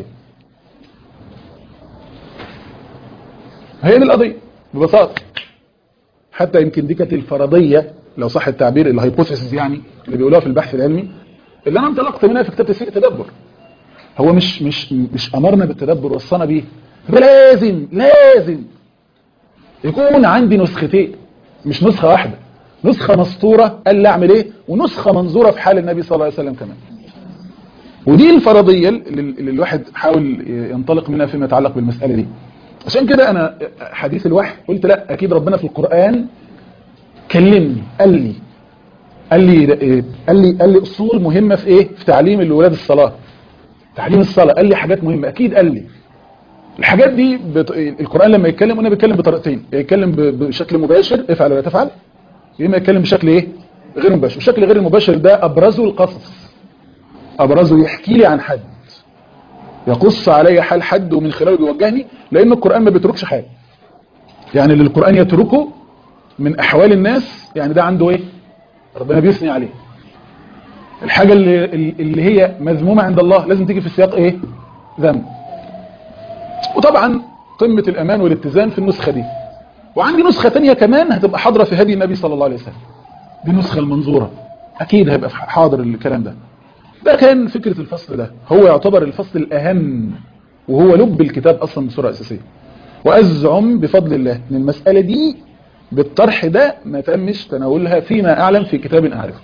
هي دي القضيه ببساطه حتى يمكن دي كانت الفرضيه لو صح التعبير الهايبوثيسز يعني اللي بيقولوها في البحث العلمي اللي انا انطلقت منها في كتاب تسير التدبر هو مش مش مش امرنا بالتدبر وصانا بيه ده لازم لازم يكون عندي نسختين مش نسخه واحده نسخه مسطوره قال لي اعمل ايه ونسخه منظوره في حال النبي صلى الله عليه وسلم كمان ودي الفرضيه اللي اللي الواحد حاول ينطلق منها فيما يتعلق بالمساله دي عشان كده انا حديث الوحي قلت لا اكيد ربنا في القران كلمني قال لي قال لي قال لي قال لي اصول مهمه في ايه في تعليم الاولاد الصلاه تعليم الصلاه قال لي حاجات مهمه اكيد قال لي الحاجات دي بت... القران لما يتكلم وانا بيتكلم بطريقتين يتكلم ب... بشكل مباشر افعل ولا تفعل يا اما يتكلم بشكل ايه غير مباشر الشكل غير المباشر ده ابرزه القصص ابرزه يحكي لي عن حد يقص علي حال حد ومن خلاله بيوجهني لان القران ما بيتركش حاجه يعني اللي القران يتركه من احوال الناس يعني ده عنده ايه ربنا بيثني عليه الحاجه اللي اللي هي مذمومه عند الله لازم تيجي في سياق ايه ذم وطبعا قمه الامان والاتزان في النسخه دي وعندي نسخه ثانيه كمان هتبقى حاضره في هدي النبي صلى الله عليه وسلم دي النسخه المنظوره اكيد هيبقى حاضر الكلام ده ده كان فكره الفصل ده هو يعتبر الفصل الاهم وهو لب الكتاب اصلا بصوره اساسيه وازعم بفضل الله ان المساله دي بالطرح ده ما تمش تناولها فيما اعلم في كتاب اعرفه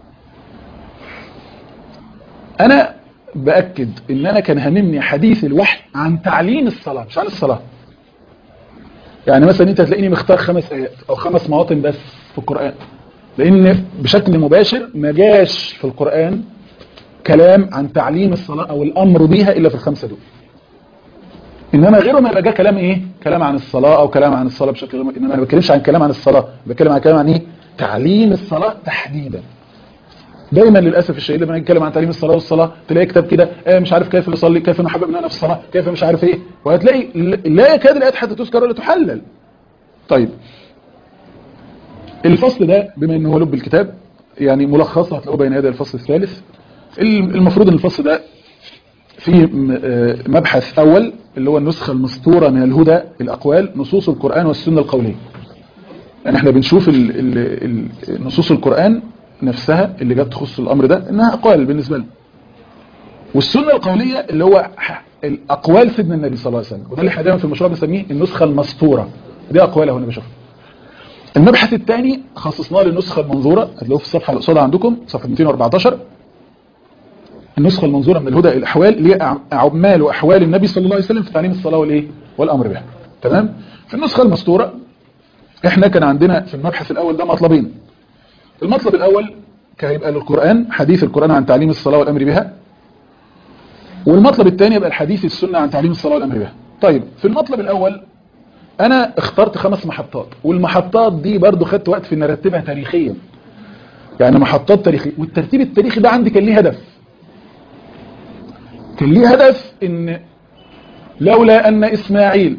انا باكد ان انا كان هاممني حديث الوحي عن تعليم الصلاه مش عن الصلاه يعني مثلا انت هتلاقيني مختار خمس ايات او خمس مواطن بس في القران لان بشكل مباشر ما جاش في القران كلام عن تعليم الصلاه او الامر بيها الا في الخمسه دول انما غيره ما يبقى جه كلام ايه كلام عن الصلاه او كلام عن الصلاه بشكل غير انما ما بتكلمش عن كلام عن الصلاه بتكلم عن كلام عن ايه تعليم الصلاه تحديدا دايما للاسف الشديد لما نتكلم عن تعليم الصلاه والصلاه تلاقي كتاب كده آه مش عارف كيف نصلي كيف نحبب لنا في الصلاه كيف مش عارف ايه وهتلاقي لا يكاد الايات حتى تذكر ولا تحلل طيب الفصل ده بما انه هو لب الكتاب يعني ملخصه هتلاقوه بين يدي الفصل الثالث المفروض ان الفصل ده في مبحث أول اللي هو النسخة المسطورة من الهدى الأقوال نصوص القرآن والسنة القولية يعني احنا بنشوف ال ال ال نصوص القرآن نفسها اللي جت تخص الأمر ده إنها أقوال بالنسبة لنا والسنة القولية اللي هو الأقوال سيدنا النبي صلى الله عليه وسلم وده اللي احنا دايما في المشروع بنسميه النسخة المسطورة دي أقواله هنا بشوفها المبحث الثاني خصصناه للنسخة المنظورة هتلاقوه في الصفحة اللي قصادها عندكم صفحة 214 النسخة المنظورة من الهدى الأحوال اللي هي أعمال وأحوال النبي صلى الله عليه وسلم في تعليم الصلاة والإيه والأمر بها تمام في النسخة المسطورة احنا كان عندنا في المبحث الاول ده مطلبين المطلب الاول كان هيبقى للقرآن حديث القرآن عن تعليم الصلاة والامر بها والمطلب الثاني يبقى الحديث السنة عن تعليم الصلاة والامر بها طيب في المطلب الاول انا اخترت خمس محطات والمحطات دي برضو خدت وقت في ان ارتبها تاريخيا يعني محطات تاريخية والترتيب التاريخي ده عندي كان ليه هدف كان ليه هدف ان لولا ان اسماعيل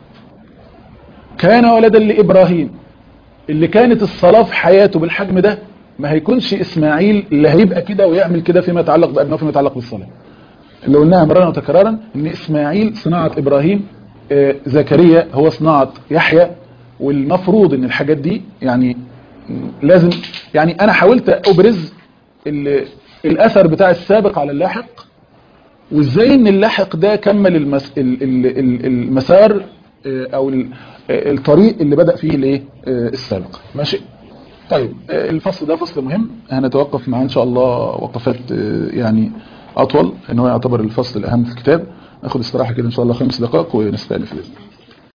كان ولدا لابراهيم اللي كانت الصلاة في حياته بالحجم ده ما هيكونش اسماعيل اللي هيبقى كده ويعمل كده فيما يتعلق بأبنه فيما يتعلق بالصلاة اللي قلناها مرارا وتكرارا ان اسماعيل صناعة ابراهيم آه، زكريا هو صناعة يحيى والمفروض ان الحاجات دي يعني لازم يعني انا حاولت ابرز ال- الاثر بتاع السابق على اللاحق وازاي ان اللاحق ده كمل المس... ال- ال- ال- المسار آه، او ال- آه، الطريق اللي بدأ فيه الايه آه، السابق ماشي طيب آه، الفصل ده فصل مهم هنتوقف معاه ان شاء الله وقفات آه، يعني اطول ان هو يعتبر الفصل الاهم في الكتاب ناخد استراحة كده ان شاء الله خمس دقائق ونستأنف باذن الله